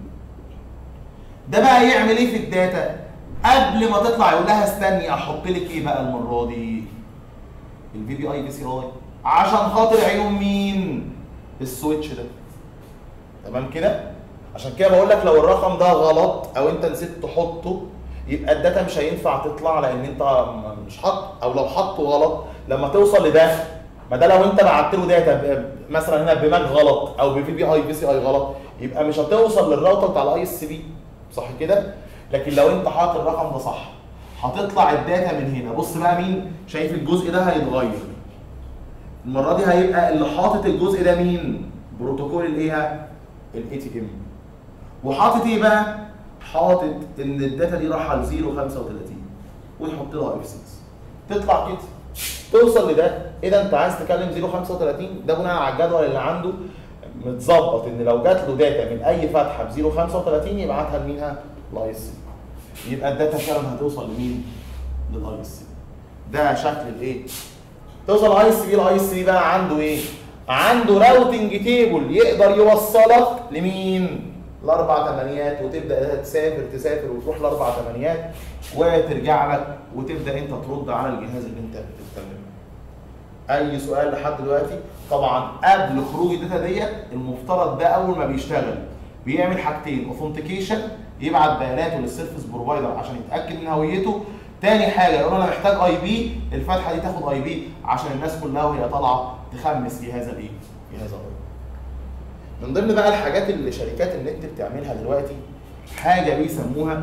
Speaker 1: ده بقى يعمل ايه في الداتا؟ قبل ما تطلع يقول لها استني احط لك ايه بقى المره دي؟ الفي بي اي بي سي اي عشان خاطر عيون مين؟ السويتش ده تمام كده؟ عشان كده بقول لك لو الرقم ده غلط او انت نسيت تحطه يبقى الداتا مش هينفع تطلع لان انت م- مش حاط او لو حطه غلط لما توصل لده ما ده لو انت بعت له داتا ب- مثلا هنا بماك غلط او بفي بي اي بي سي اي غلط يبقى مش هتوصل للراوتر بتاع الاي اس بي صح كده؟ لكن لو انت حاطط الرقم ده صح هتطلع الداتا من هنا بص بقى مين شايف الجزء ده هيتغير المره دي هيبقى اللي حاطط الجزء ده مين بروتوكول الايه الاي تي ام وحاطط ايه بقى حاطط ان الداتا دي رايحه ل 035 ويحط لها اف 6 تطلع كده توصل لده اذا انت عايز تكلم 035 ده بناء على الجدول اللي عنده متظبط ان لو جات له داتا من اي فتحه ب 035 يبعتها لمينها الاي اس يبقى الداتا فعلا هتوصل لمين؟ للاي اس ده شكل الايه؟ توصل الاي اس بي الاي اس بي بقى عنده ايه؟ عنده راوتنج تيبل يقدر يوصلك لمين؟ الاربع ثمانيات وتبدا تسافر تسافر وتروح لاربع ثمانيات وترجع لك وتبدا انت ترد على الجهاز اللي انت بتتكلم اي سؤال لحد دلوقتي طبعا قبل خروج الداتا ديت المفترض ده اول ما بيشتغل بيعمل حاجتين اوثنتيكيشن يبعت بياناته للسيرفيس بروفايدر عشان يتاكد من هويته تاني حاجه يقول انا محتاج اي بي الفتحه دي تاخد اي بي عشان الناس كلها وهي طالعه تخمس في هذا الايه في هذا الامر من ضمن بقى الحاجات اللي شركات النت بتعملها دلوقتي حاجه بيسموها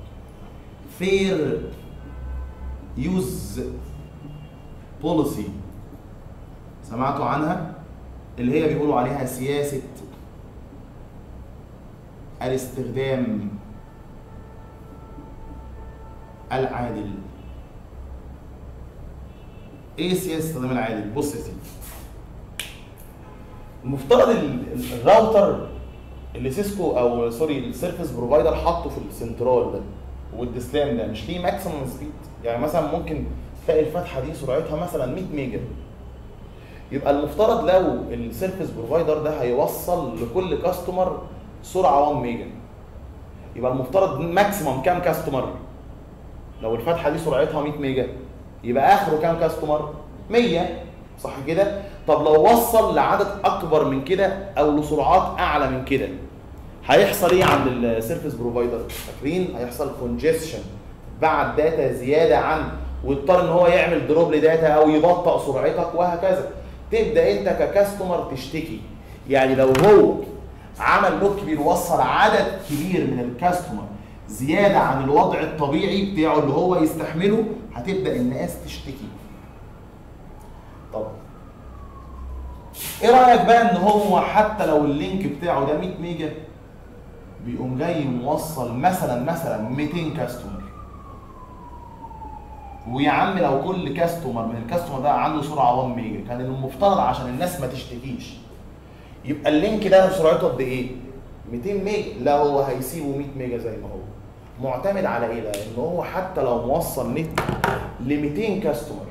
Speaker 1: فير يوز بوليسي سمعتوا عنها اللي هي بيقولوا عليها سياسه الاستخدام العادل ايه سياسه الاستخدام العادل بص يا سيدي المفترض ال- ال- الراوتر اللي سيسكو او سوري السيرفيس بروفايدر حاطه في السنترال ده والدسلام ده مش ليه ماكسيمم سبيد يعني مثلا ممكن تلاقي الفتحه دي سرعتها مثلا 100 ميجا يبقى المفترض لو السيرفيس بروفايدر ده هيوصل لكل كاستمر سرعه 1 ميجا يبقى المفترض ماكسيمم كام كاستمر لو الفتحه دي سرعتها 100 ميجا يبقى اخره كام كاستمر 100 صح كده طب لو وصل لعدد اكبر من كده او لسرعات اعلى من كده هيحصل ايه عند السيرفيس بروفايدر فاكرين هيحصل كونجستشن بعد داتا زياده عن واضطر ان هو يعمل دروب لداتا او يبطئ سرعتك وهكذا تبدا انت ككاستمر تشتكي يعني لو هو عمل لوك كبير وصل عدد كبير من الكاستمر زياده عن الوضع الطبيعي بتاعه اللي هو يستحمله هتبدا الناس تشتكي طب ايه رايك بقى ان هو حتى لو اللينك بتاعه ده 100 ميجا بيقوم جاي موصل مثلا مثلا 200 كاستمر ويا عم لو كل كاستمر من الكاستمر ده عنده سرعه 1 ميجا كان المفترض عشان الناس ما تشتكيش يبقى اللينك ده سرعته قد ايه 200 ميجا لا هو هيسيبه 100 ميجا زي ما هو معتمد على ايه بقى ان هو حتى لو موصل نت ل 200 كاستمر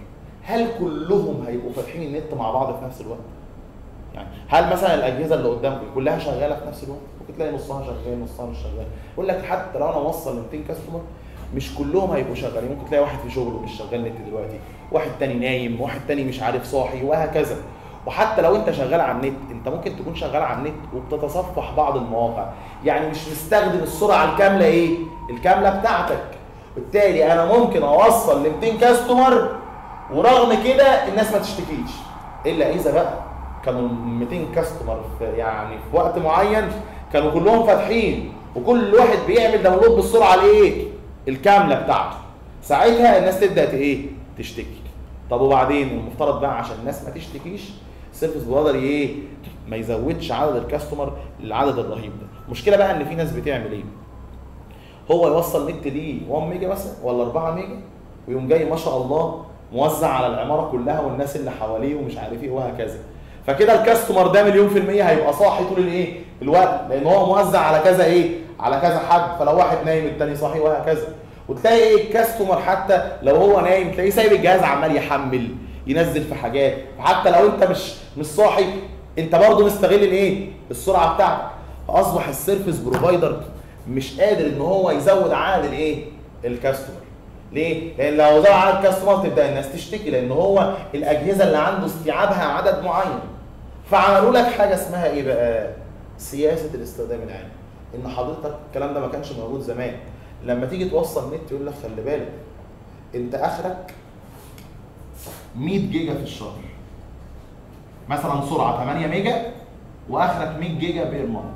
Speaker 1: هل كلهم هيبقوا فاتحين النت مع بعض في نفس الوقت يعني هل مثلا الاجهزه اللي قدامكم كلها شغاله في نفس الوقت ممكن تلاقي نصها شغال نصها مش شغال يقول لك حتى لو انا موصل ل 200 كاستمر مش كلهم هيبقوا شغالين ممكن تلاقي واحد في شغله مش شغال نت دلوقتي واحد تاني نايم واحد تاني مش عارف صاحي وهكذا وحتى لو انت شغال على النت انت ممكن تكون شغال على النت وبتتصفح بعض المواقع يعني مش مستخدم السرعه الكامله ايه الكامله بتاعتك بالتالي انا ممكن اوصل ل 200 كاستمر ورغم كده الناس ما تشتكيش الا اذا بقى كانوا 200 كاستمر في يعني في وقت معين كانوا كلهم فاتحين وكل واحد بيعمل داونلود بالسرعه الايه الكامله بتاعته ساعتها الناس تبدا ت- ايه تشتكي طب وبعدين المفترض بقى عشان الناس ما تشتكيش سيرفيس بروفايدر ايه ما يزودش عدد الكاستمر للعدد الرهيب ده المشكله بقى ان في ناس بتعمل ايه هو يوصل نت ليه 1 ميجا مثلا ولا 4 ميجا ويقوم جاي ما شاء الله موزع على العماره كلها والناس اللي حواليه ومش عارف ايه وهكذا فكده الكاستمر ده مليون في المية هيبقى صاحي طول الايه الوقت لان هو موزع على كذا ايه على كذا حد فلو واحد نايم التاني صاحي وهكذا وتلاقي ايه الكاستمر حتى لو هو نايم تلاقيه سايب الجهاز عمال يحمل ينزل في حاجات حتى لو انت مش مش صاحي انت برضه مستغل الايه السرعه بتاعتك فاصبح السيرفيس بروفايدر مش قادر ان هو يزود عدد الايه الكاستمر ليه؟ لان لو زود عدد الكاستمر تبدا الناس تشتكي لان هو الاجهزه اللي عنده استيعابها عدد معين فعملوا لك حاجه اسمها ايه بقى؟ سياسه الاستخدام العام ان حضرتك الكلام ده ما كانش موجود زمان لما تيجي توصل نت يقول لك خلي بالك انت اخرك 100 جيجا في الشهر مثلا سرعه 8 ميجا واخرك 100 جيجا بير مانث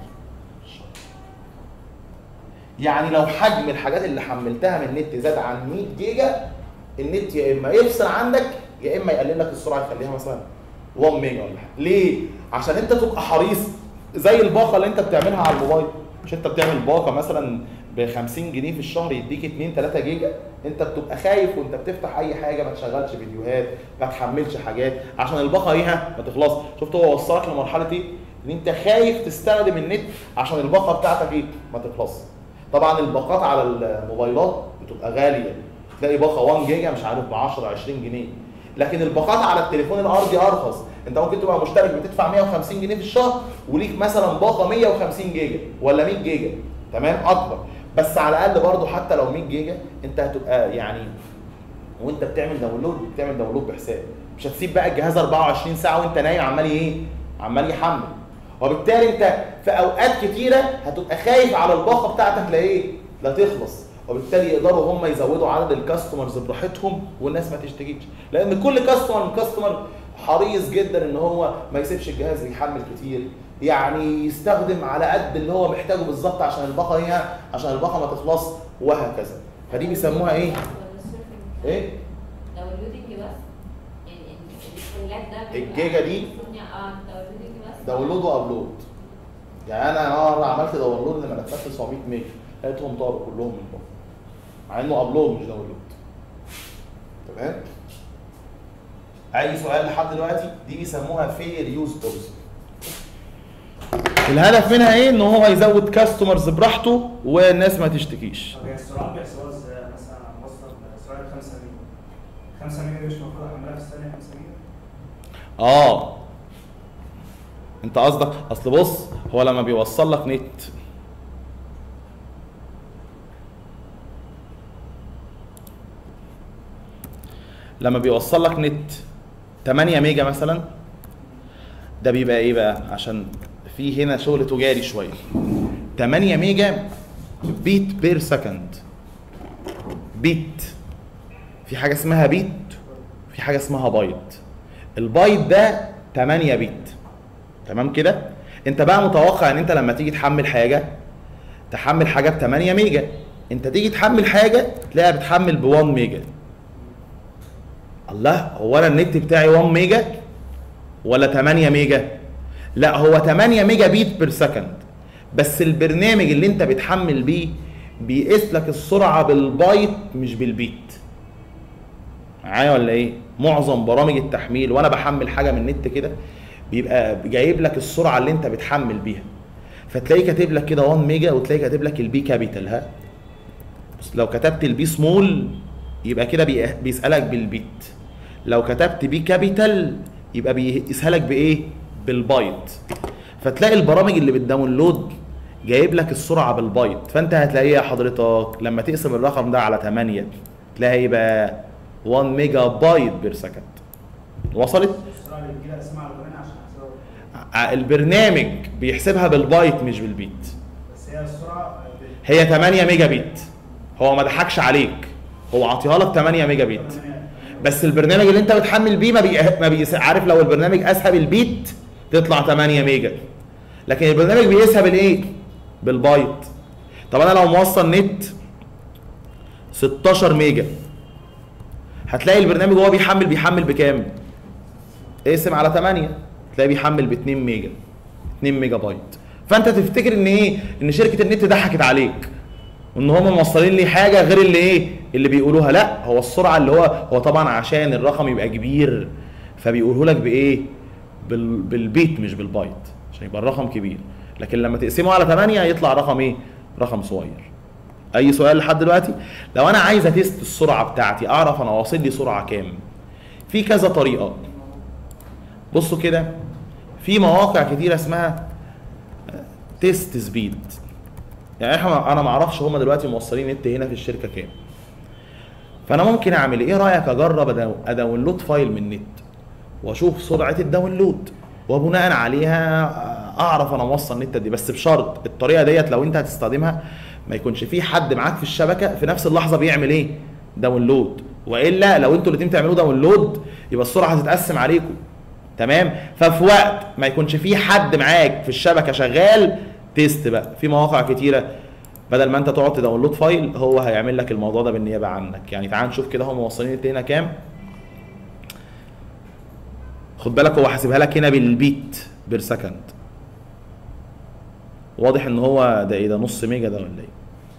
Speaker 1: يعني لو حجم الحاجات اللي حملتها من النت زاد عن 100 جيجا النت يا اما يفصل عندك يا اما يقلل لك السرعه يخليها مثلا 1 ميجا ولا حاجه ليه عشان انت تبقى حريص زي الباقه اللي انت بتعملها على الموبايل مش انت بتعمل باقه مثلا ب 50 جنيه في الشهر يديك 2 3 جيجا انت بتبقى خايف وانت بتفتح اي حاجه ما تشغلش فيديوهات ما تحملش حاجات عشان الباقه ايه ما تخلص شفت هو وصلك لمرحله ايه ان انت خايف تستخدم النت عشان الباقه بتاعتك ايه ما تخلص طبعا الباقات على الموبايلات بتبقى غاليه تلاقي باقه 1 جيجا مش عارف ب 10 20 جنيه لكن الباقات على التليفون الارضي ارخص انت ممكن تبقى مشترك بتدفع 150 جنيه في الشهر وليك مثلا باقه 150 جيجا ولا 100 جيجا تمام اكبر بس على الاقل برضه حتى لو 100 جيجا انت هتبقى يعني وانت بتعمل داونلود بتعمل داونلود بحساب مش هتسيب بقى الجهاز 24 ساعه وانت نايم عمال ايه عمال يحمل وبالتالي انت في اوقات كتيره هتبقى خايف على الباقه بتاعتك لا ايه لا تخلص وبالتالي يقدروا هم يزودوا عدد الكاستمرز براحتهم والناس ما تشتكيش لان كل كاستمر من كاستمر حريص جدا ان هو ما يسيبش الجهاز يحمل كتير يعني يستخدم على قد اللي هو محتاجه بالظبط عشان الباقه هي عشان الباقه ما تخلص وهكذا فدي بيسموها ايه
Speaker 2: ولا السيرفنج
Speaker 1: ايه
Speaker 2: داونلودنج بس يعني الفلاج ده بيبقى
Speaker 1: الجيجا دي
Speaker 2: المفروض يعني اه داونلودنج بس
Speaker 1: داونلود وابلود يعني انا النهارده عملت داونلود لملفات 900 ميجا لقيتهم طاروا كلهم من بره مع انه ابلود مش داونلود تمام اي سؤال لحد دلوقتي دي بيسموها فير يوز بوليسي الهدف منها ايه ان هو يزود كاستمرز براحته والناس ما تشتكيش
Speaker 3: طب هي السرعات بيحسبوها ازاي مثلا وصل سرعه 5 ميجا 5 ميجا دي مش المفروض احملها في الثانيه 5 ميجا
Speaker 1: اه انت قصدك اصل بص هو لما بيوصل لك نت لما بيوصل لك نت 8 ميجا مثلا ده بيبقى ايه بقى عشان في هنا شغل تجاري شويه 8 ميجا بيت بير سكند بيت في حاجه اسمها بيت في حاجه اسمها بايت البايت ده 8 بيت تمام كده انت بقى متوقع ان انت لما تيجي تحمل حاجه تحمل حاجه ب 8 ميجا انت تيجي تحمل حاجه تلاقيها بتحمل ب 1 ميجا الله هو انا النت بتاعي 1 ميجا ولا 8 ميجا لا هو 8 ميجا بيت بير سكند بس البرنامج اللي انت بتحمل بيه بيقيس لك السرعه بالبايت مش بالبيت معايا ولا ايه معظم برامج التحميل وانا بحمل حاجه من النت كده بيبقى جايب لك السرعه اللي انت بتحمل بيها فتلاقيه كاتب لك كده 1 ميجا وتلاقيه كاتب لك البي كابيتال ها بس لو كتبت البي سمول يبقى كده بي- بيسالك بالبيت لو كتبت بي كابيتال يبقى بيقيسها لك بايه بالبايت فتلاقي البرامج اللي بتداونلود جايب لك السرعه بالبايت فانت هتلاقيه يا حضرتك لما تقسم الرقم ده على 8 تلاقي ايه بقى 1 ميجا بايت بير سكند وصلت
Speaker 3: السرعه اللي بتجيلها اسمها على البرنامج عشان احسبها
Speaker 1: ع- البرنامج بيحسبها بالبايت مش بالبيت
Speaker 3: بس هي السرعه بال-
Speaker 1: هي 8 ميجا بيت هو ما ضحكش عليك هو عاطيها لك 8 ميجا بيت بس البرنامج اللي انت بتحمل بيه ما بي... ما بي... عارف لو البرنامج قاسها بالبيت تطلع 8 ميجا لكن البرنامج بيقيسها بالايه بالبايت طب انا لو موصل نت 16 ميجا هتلاقي البرنامج وهو بيحمل بيحمل بكام اقسم على 8 تلاقيه بيحمل ب 2 ميجا 2 ميجا بايت فانت تفتكر ان ايه ان شركه النت ضحكت عليك وان هم موصلين لي حاجه غير اللي ايه اللي بيقولوها لا هو السرعه اللي هو هو طبعا عشان الرقم يبقى كبير فبيقولوا لك بايه بال بالبيت مش بالبايت عشان يبقى الرقم كبير لكن لما تقسمه على 8 يطلع رقم ايه رقم صغير اي سؤال لحد دلوقتي لو انا عايز اتست السرعه بتاعتي اعرف انا واصل لي سرعه كام في كذا طريقه بصوا كده في مواقع كتيره اسمها تيست سبيد يعني احنا انا ما اعرفش هم دلوقتي موصلين نت هنا في الشركه كام فانا ممكن اعمل ايه رايك اجرب أداو- اداونلود فايل من النت واشوف سرعه الداونلود وبناء عليها اعرف انا موصل نت دي بس بشرط الطريقه ديت لو انت هتستخدمها ما يكونش في حد معاك في الشبكه في نفس اللحظه بيعمل ايه داونلود والا لو انتوا الاثنين تعملوا داونلود يبقى السرعه هتتقسم عليكم تمام ففي وقت ما يكونش في حد معاك في الشبكه شغال تيست بقى في مواقع كتيره بدل ما انت تقعد تداونلود فايل هو هيعمل لك الموضوع ده بالنيابه عنك يعني تعال نشوف كده هم موصلين النت هنا كام خد بالك هو حاسبها لك هنا بالبيت بير سكند واضح ان هو ده ايه ده نص ميجا ده ولا ايه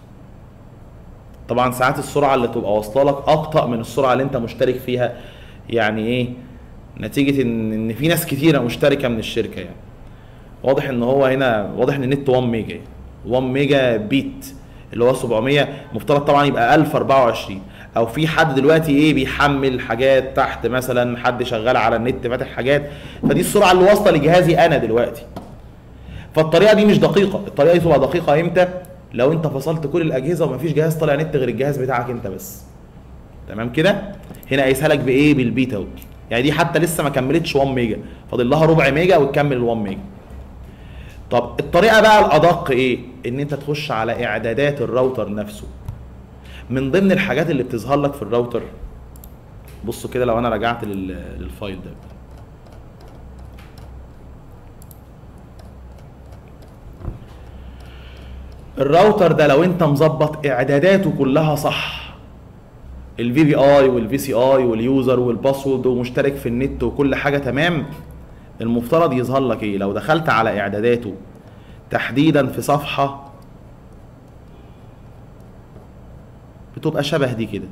Speaker 1: طبعا ساعات السرعه اللي تبقى واصله لك ابطا من السرعه اللي انت مشترك فيها يعني ايه نتيجه ان ان في ناس كتيره مشتركه من الشركه يعني واضح ان هو هنا واضح ان النت 1 ميجا يعني. 1 ميجا بيت اللي هو 700 مفترض طبعا يبقى 1024 او في حد دلوقتي ايه بيحمل حاجات تحت مثلا حد شغال على النت فاتح حاجات فدي السرعه اللي واصله لجهازي انا دلوقتي فالطريقه دي مش دقيقه الطريقه دي تبقى دقيقه امتى لو انت فصلت كل الاجهزه ومفيش جهاز طالع نت غير الجهاز بتاعك انت بس تمام كده هنا قايسها لك بايه بالبيتا اهو يعني دي حتى لسه ما كملتش 1 ميجا فاضل لها ربع ميجا وتكمل ال 1 ميجا طب الطريقه بقى الادق ايه ان انت تخش على اعدادات الراوتر نفسه من ضمن الحاجات اللي بتظهر لك في الراوتر بصوا كده لو انا رجعت لل- للفايل ده الراوتر ده لو انت مظبط اعداداته كلها صح الفي بي اي والفي سي اي واليوزر والباسورد ومشترك في النت وكل حاجه تمام المفترض يظهر لك ايه لو دخلت على اعداداته تحديدا في صفحه بتبقى شبه دي كده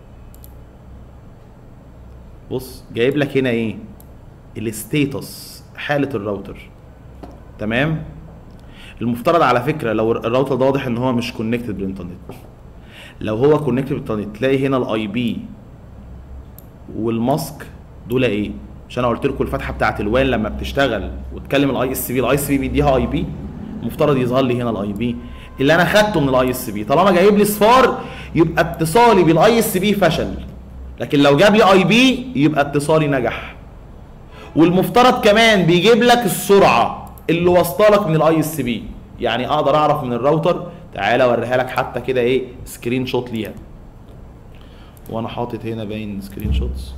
Speaker 1: بص جايب لك هنا ايه الستيتس حاله الراوتر تمام المفترض على فكره لو الراوتر ده واضح ان هو مش كونكتد بالانترنت لو هو كونكتد بالانترنت تلاقي هنا الاي بي والماسك دول ايه مش انا قلت لكم الفتحه بتاعت الوان لما بتشتغل وتكلم الاي اس بي الاي اس بي بيديها اي بي المفترض يظهر لي هنا الاي بي اللي انا خدته من الاي اس بي طالما جايب لي صفار يبقى اتصالي بالاي اس بي فشل لكن لو جاب لي اي بي يبقى اتصالي نجح والمفترض كمان بيجيب لك السرعه اللي واصله لك من الاي اس بي يعني اقدر اعرف من الراوتر تعالى اوريها لك حتى كده ايه سكرين شوت ليها وانا حاطط هنا باين سكرين شوتس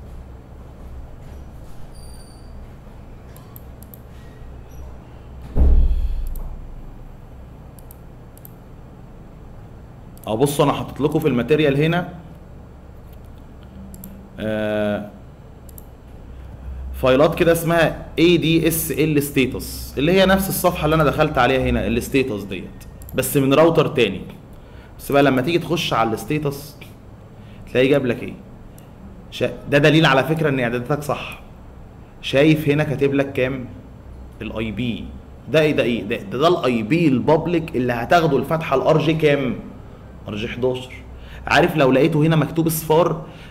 Speaker 1: اه بصوا انا حاطط لكم في الماتيريال هنا آه فايلات كده اسمها ADSL status اللي هي نفس الصفحه اللي انا دخلت عليها هنا الستيتس ديت بس من راوتر تاني بس بقى لما تيجي تخش على الستيتس تلاقيه جاب لك ايه شا... ده دليل على فكره ان اعداداتك صح شايف هنا كاتب لك كام الاي بي ده ايه ده ايه ده ده, ده الاي بي البابليك اللي هتاخده الفتحه الار جي كام ار جي 11 عارف لو لقيته هنا مكتوب اصفار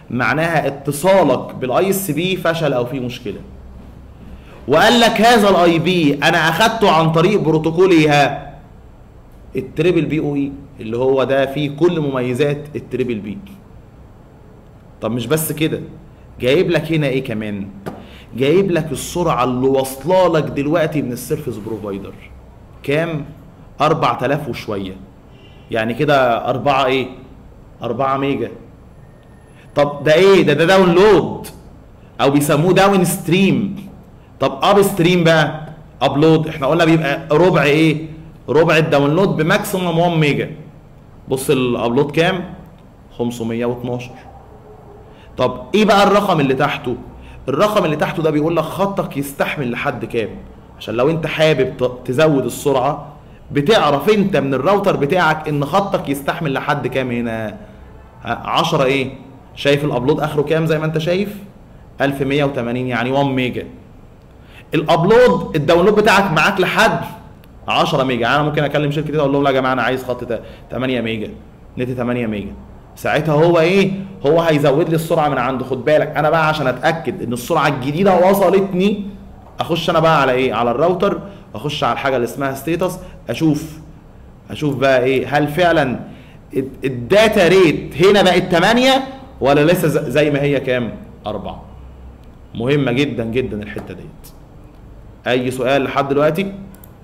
Speaker 1: معناها اتصالك بالاي اس بي فشل او في مشكله وقال لك هذا الاي بي انا اخدته عن طريق بروتوكول ايه التريبل بي او اي اللي هو ده فيه كل مميزات التريبل بي طب مش بس كده جايب لك هنا ايه كمان جايب لك السرعه اللي واصله لك دلوقتي من السيرفيس بروفايدر كام 4000 وشويه يعني كده 4 ايه 4 ميجا طب ده ايه ده ده داونلود او بيسموه داون ستريم طب اب ستريم بقى ابلود احنا قلنا بيبقى ربع ايه ربع الداونلود بماكسيموم 1 ميجا بص الابلود كام 512 طب ايه بقى الرقم اللي تحته الرقم اللي تحته ده بيقول لك خطك يستحمل لحد كام عشان لو انت حابب ت- تزود السرعه بتعرف انت من الراوتر بتاعك ان خطك يستحمل لحد كام هنا 10 ايه شايف الابلود اخره كام زي ما انت شايف 1180 يعني 1 ميجا الابلود الداونلود بتاعك معاك لحد 10 ميجا يعني انا ممكن اكلم شركه كده اقول لهم لا يا جماعه انا عايز خط تا- 8 ميجا نت 8 ميجا ساعتها هو ايه هو هيزود لي السرعه من عنده خد بالك انا بقى عشان اتاكد ان السرعه الجديده وصلتني اخش انا بقى على ايه على الراوتر اخش على الحاجه اللي اسمها ستيتس اشوف اشوف بقى ايه هل فعلا ال- الداتا ريت هنا بقت 8 ولا لسه ز- زي ما هي كام 4 مهمه جدا جدا الحته ديت اي سؤال لحد دلوقتي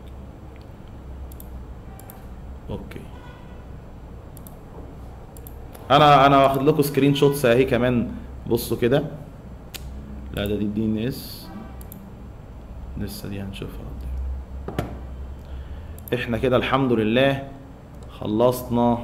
Speaker 1: اوكي انا انا واخد لكم سكرين شوتس اهي كمان بصوا كده لا ده دي دي ان اس لسه دي هنشوفها قدام. احنا كده الحمد لله خلصنا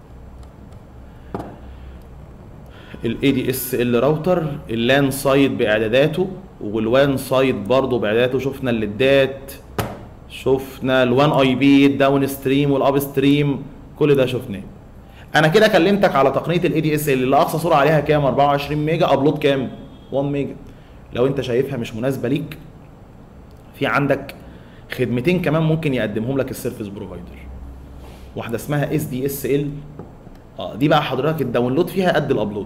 Speaker 1: الاي دي اس ال راوتر اللان سايد باعداداته والوان سايد برضه باعداداته شفنا الليدات شفنا الوان اي بي الداون ستريم والاب ستريم كل ده شفناه انا كده كلمتك على تقنيه الاي دي اس اللي اقصى سرعه عليها كام 24 ميجا ابلود كام 1 ميجا لو انت شايفها مش مناسبه ليك في عندك خدمتين كمان ممكن يقدمهم لك السيرفيس بروفايدر واحده اسمها اس دي اس ال اه دي بقى حضرتك الداونلود فيها قد الابلود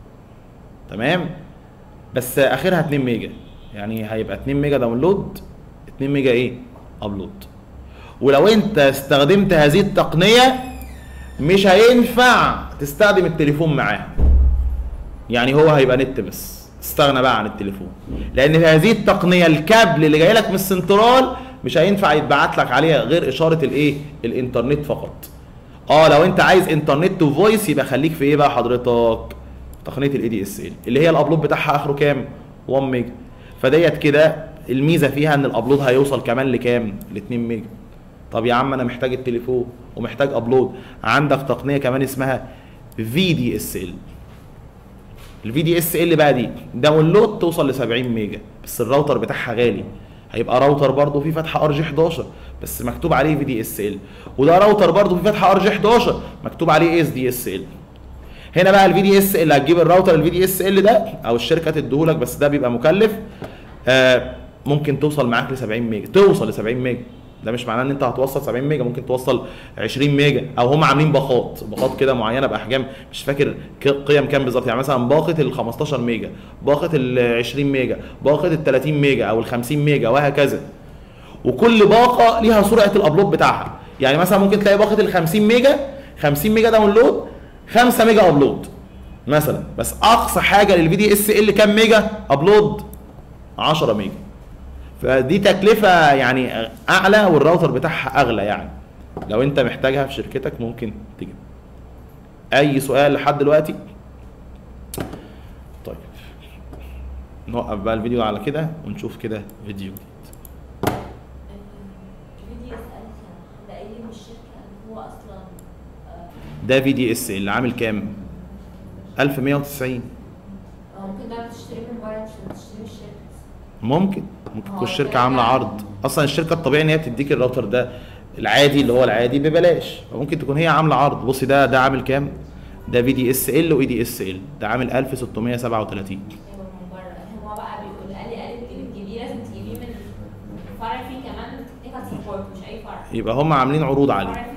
Speaker 1: تمام بس اخرها 2 ميجا يعني هيبقى 2 ميجا داونلود 2 ميجا ايه ابلود ولو انت استخدمت هذه التقنيه مش هينفع تستخدم التليفون معاه يعني هو هيبقى نت بس استغنى بقى عن التليفون لان في هذه التقنيه الكابل اللي جاي لك من السنترال مش هينفع يتبعت لك عليها غير اشاره الايه الانترنت فقط اه لو انت عايز انترنت وفويس يبقى خليك في ايه بقى حضرتك تقنيه الاي دي اس ال اللي هي الابلود بتاعها اخره كام 1 ميجا فديت كده الميزه فيها ان الابلود هيوصل كمان لكام ل 2 ميجا طب يا عم انا محتاج التليفون ومحتاج ابلود عندك تقنيه كمان اسمها في دي اس ال الفي دي اس ال بقى دي داونلود توصل ل 70 ميجا بس الراوتر بتاعها غالي هيبقى راوتر برضه فيه فتحه ار جي 11 بس مكتوب عليه في دي اس ال وده راوتر برضه فيه فتحه ار جي 11 مكتوب عليه اس دي اس ال هنا بقى الفي دي اس ال هتجيب الراوتر الفي دي اس ال ده او الشركه تديهولك بس ده بيبقى مكلف آه ممكن توصل معاك ل 70 ميجا توصل ل 70 ميجا ده مش معناه ان انت هتوصل 70 ميجا ممكن توصل 20 ميجا او هم عاملين باقات باقات كده معينه باحجام مش فاكر ك- قيم كام بالظبط يعني مثلا باقه ال 15 ميجا باقه ال 20 ميجا باقه ال 30 ميجا او ال 50 ميجا وهكذا وكل باقه ليها سرعه الابلود بتاعها يعني مثلا ممكن تلاقي باقه ال 50 ميجا 50 ميجا داونلود 5 ميجا ابلود مثلا بس اقصى حاجه للفي دي اس ال كام ميجا ابلود 10 ميجا فدي تكلفه يعني اعلى والراوتر بتاعها اغلى يعني لو انت محتاجها في شركتك ممكن تجيب اي سؤال لحد دلوقتي طيب نوقف بقى الفيديو على كده ونشوف كده فيديو جديد
Speaker 2: الفيديو اسال ده قايل لي من الشركه ان هو اصلا آه،
Speaker 1: ده في دي اس اللي عامل كام 1190
Speaker 2: آه، ممكن ده تشتري من بره مش تشتري من الشركه
Speaker 1: ممكن ممكن
Speaker 2: هو
Speaker 1: تكون الشركه
Speaker 2: ده
Speaker 1: عامله
Speaker 2: يعني-
Speaker 1: عرض اصلا الشركه الطبيعي ان هي بتديك الراوتر ده العادي اللي هو العادي ببلاش فممكن تكون هي عامله عرض بصي ده ده عامل كام ده في دي اس ال واي دي اس ال ده عامل 1637
Speaker 2: ايوه من بره هو بقى بيقول قال لي قال لي تجيبيه لازم تجيبيه من فرع فيه كمان تكنيكال سبورت مش اي فرع
Speaker 1: يبقى هم عاملين عروض عليه
Speaker 2: فرع فيه